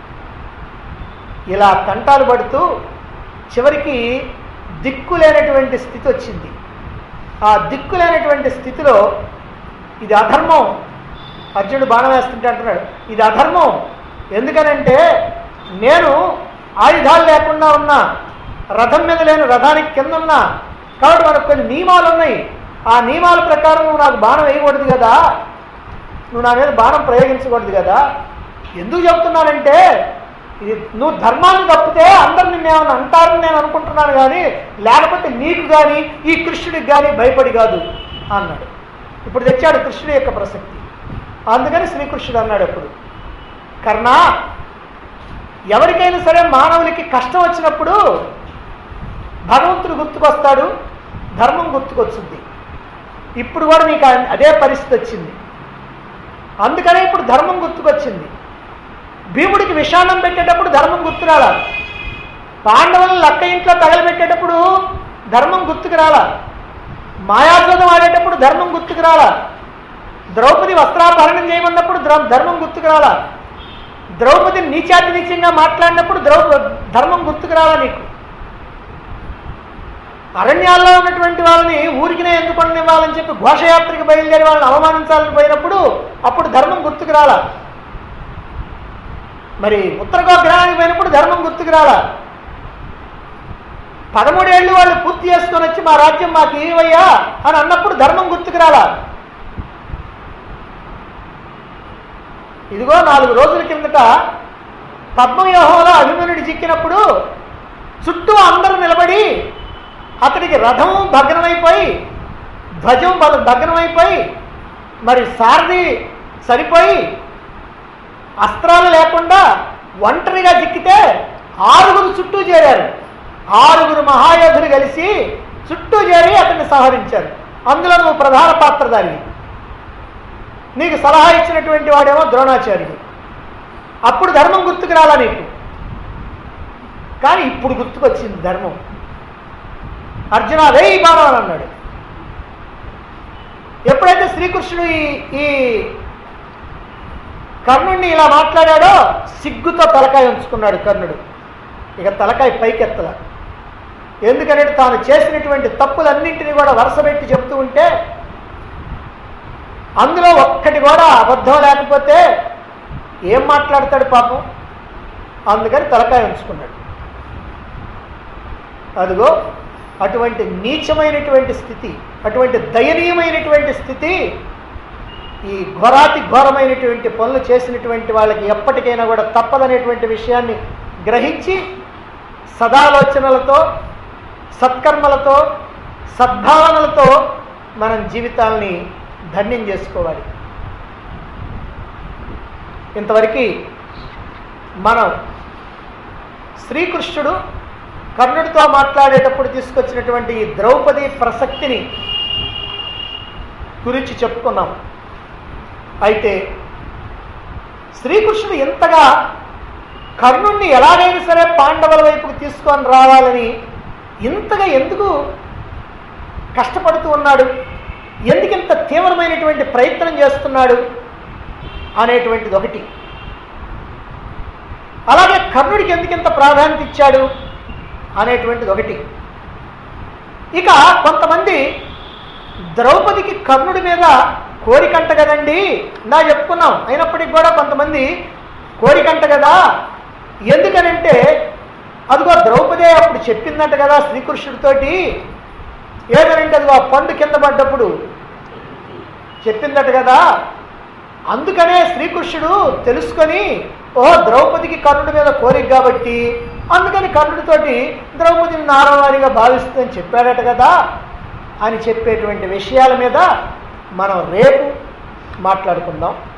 ఇలా తంటాలు పడుతూ చివరికి దిక్కులేనటువంటి స్థితి వచ్చింది ఆ దిక్కులేనటువంటి స్థితిలో ఇది అధర్మం అర్జునుడు బాణం వేస్తుంటే అంటున్నాడు ఇది అధర్మం ఎందుకనంటే నేను ఆయుధాలు లేకుండా ఉన్నా రథం మీద లేను రథానికి కింద ఉన్నా కాబట్టి మనకు కొన్ని నియమాలు ఉన్నాయి ఆ నియమాల ప్రకారం నువ్వు నాకు బాణం వేయకూడదు కదా నువ్వు నా మీద బాణం ప్రయోగించకూడదు కదా ఎందుకు చెప్తున్నానంటే ఇది నువ్వు ధర్మాన్ని తప్పితే అందరు నిన్నేమన్నా అంటారని నేను అనుకుంటున్నాను కానీ లేకపోతే నీకు కానీ ఈ కృష్ణుడికి కానీ భయపడి కాదు అన్నాడు ఇప్పుడు తెచ్చాడు కృష్ణుడి యొక్క ప్రసక్తి అందుకని శ్రీకృష్ణుడు అన్నాడు అప్పుడు కర్ణ ఎవరికైనా సరే మానవులకి కష్టం వచ్చినప్పుడు భగవంతుడు గుర్తుకొస్తాడు ధర్మం గుర్తుకొచ్చుద్ది ఇప్పుడు కూడా నీకు ఆ- అదే పరిస్థితి వచ్చింది అందుకనే ఇప్పుడు ధర్మం గుర్తుకొచ్చింది భీముడికి విషాణం పెట్టేటప్పుడు ధర్మం గుర్తురాలా పాండవులను లక్క ఇంట్లో తగలబెట్టేటప్పుడు ధర్మం గుర్తుకు రాలా మాయాజోదం ఆడేటప్పుడు ధర్మం గుర్తుకు రాలా ద్రౌపది వస్త్రాపహరణం చేయమన్నప్పుడు ద్ర- ధర్మం గుర్తుకు రాలా ద్రౌపదిని నీచాతి నీచంగా మాట్లాడినప్పుడు ద్రౌప ధర్మం గుర్తుకు రాలా నీకు అరణ్యాల్లో ఉన్నటువంటి వాళ్ళని ఊరికినే ఎందుకు పండనివ్వాలని చెప్పి ఘోషయాత్రకి బయలుదేరి వాళ్ళని అవమానించాలని పోయినప్పుడు అప్పుడు ధర్మం గుర్తుకు రాలా మరి ఉత్తర గోగ్రహానికి పోయినప్పుడు ధర్మం గుర్తుకు రాలా పదమూడేళ్ళు వాళ్ళు పూర్తి చేసుకొని వచ్చి మా రాజ్యం మాకు ఏవయ్యా అని అన్నప్పుడు ధర్మం గుర్తుకు రాలా ఇదిగో నాలుగు రోజుల కిందట పద్మవ్యూహంలో అభిమన్యుడు చిక్కినప్పుడు చుట్టూ అందరూ నిలబడి అతడికి రథం భగ్నమైపోయి ధ్వజం బల- భగ్నమైపోయి మరి సారథి సరిపోయి అస్త్రాలు లేకుండా ఒంటరిగా చిక్కితే ఆరుగురు చుట్టూ చేరారు ఆరుగురు మహాయోధులు కలిసి చుట్టూ చేరి అతన్ని సంహరించారు అందులో నువ్వు ప్రధాన పాత్రధారి నీకు సలహా ఇచ్చినటువంటి వాడేమో ద్రోణాచార్యుడు అప్పుడు ధర్మం గుర్తుకు రాలా నీకు కానీ ఇప్పుడు గుర్తుకొచ్చింది ధర్మం అర్జున వేయి బాణం అని అన్నాడు ఎప్పుడైతే శ్రీకృష్ణుడు ఈ ఈ కర్ణుడిని ఇలా మాట్లాడాడో సిగ్గుతో తలకాయ ఉంచుకున్నాడు కర్ణుడు ఇక తలకాయ పైకెత్తల ఎందుకంటే తాను చేసినటువంటి తప్పులన్నింటినీ కూడా వరుసపెట్టి చెప్తూ ఉంటే అందులో ఒక్కటి కూడా అబద్ధం లేకపోతే ఏం మాట్లాడతాడు పాపం అందుకని తలకాయ ఉంచుకున్నాడు అదిగో అటువంటి నీచమైనటువంటి స్థితి అటువంటి దయనీయమైనటువంటి స్థితి ఈ ఘోరాతి ఘోరమైనటువంటి పనులు చేసినటువంటి వాళ్ళకి ఎప్పటికైనా కూడా తప్పదనేటువంటి విషయాన్ని గ్రహించి సదాలోచనలతో సత్కర్మలతో సద్భావనలతో మనం జీవితాల్ని ధన్యం చేసుకోవాలి ఇంతవరకు మనం శ్రీకృష్ణుడు కర్ణుడితో మాట్లాడేటప్పుడు తీసుకొచ్చినటువంటి ఈ ద్రౌపది ప్రసక్తిని గురించి చెప్పుకున్నాం అయితే శ్రీకృష్ణుడు ఎంతగా కర్ణుణ్ణి ఎలాగైనా సరే పాండవుల వైపుకు తీసుకొని రావాలని ఇంతగా ఎందుకు కష్టపడుతూ ఉన్నాడు ఎందుకు ఇంత తీవ్రమైనటువంటి ప్రయత్నం చేస్తున్నాడు అనేటువంటిది ఒకటి అలాగే కర్ణుడికి ఎందుకు ఇంత ప్రాధాన్యత ఇచ్చాడు అనేటువంటిది ఒకటి ఇక కొంతమంది ద్రౌపదికి కర్ణుడి మీద కోరికంట కదండి నా చెప్పుకున్నాం అయినప్పటికీ కూడా కొంతమంది కోరికంట కదా ఎందుకనంటే అదిగో ద్రౌపదే అప్పుడు చెప్పిందంట కదా శ్రీకృష్ణుడితోటి ఏదనంటే అదిగో ఆ పండు కింద పడ్డప్పుడు చెప్పిందట కదా అందుకనే శ్రీకృష్ణుడు తెలుసుకొని ఓ ద్రౌపదికి కర్ణుడి మీద కోరిక కాబట్టి అందుకని కర్ణుడితోటి ద్రౌపదిని నారవారిగా భావిస్తుందని చెప్పాడట కదా అని చెప్పేటువంటి విషయాల మీద మనం రేపు మాట్లాడుకుందాం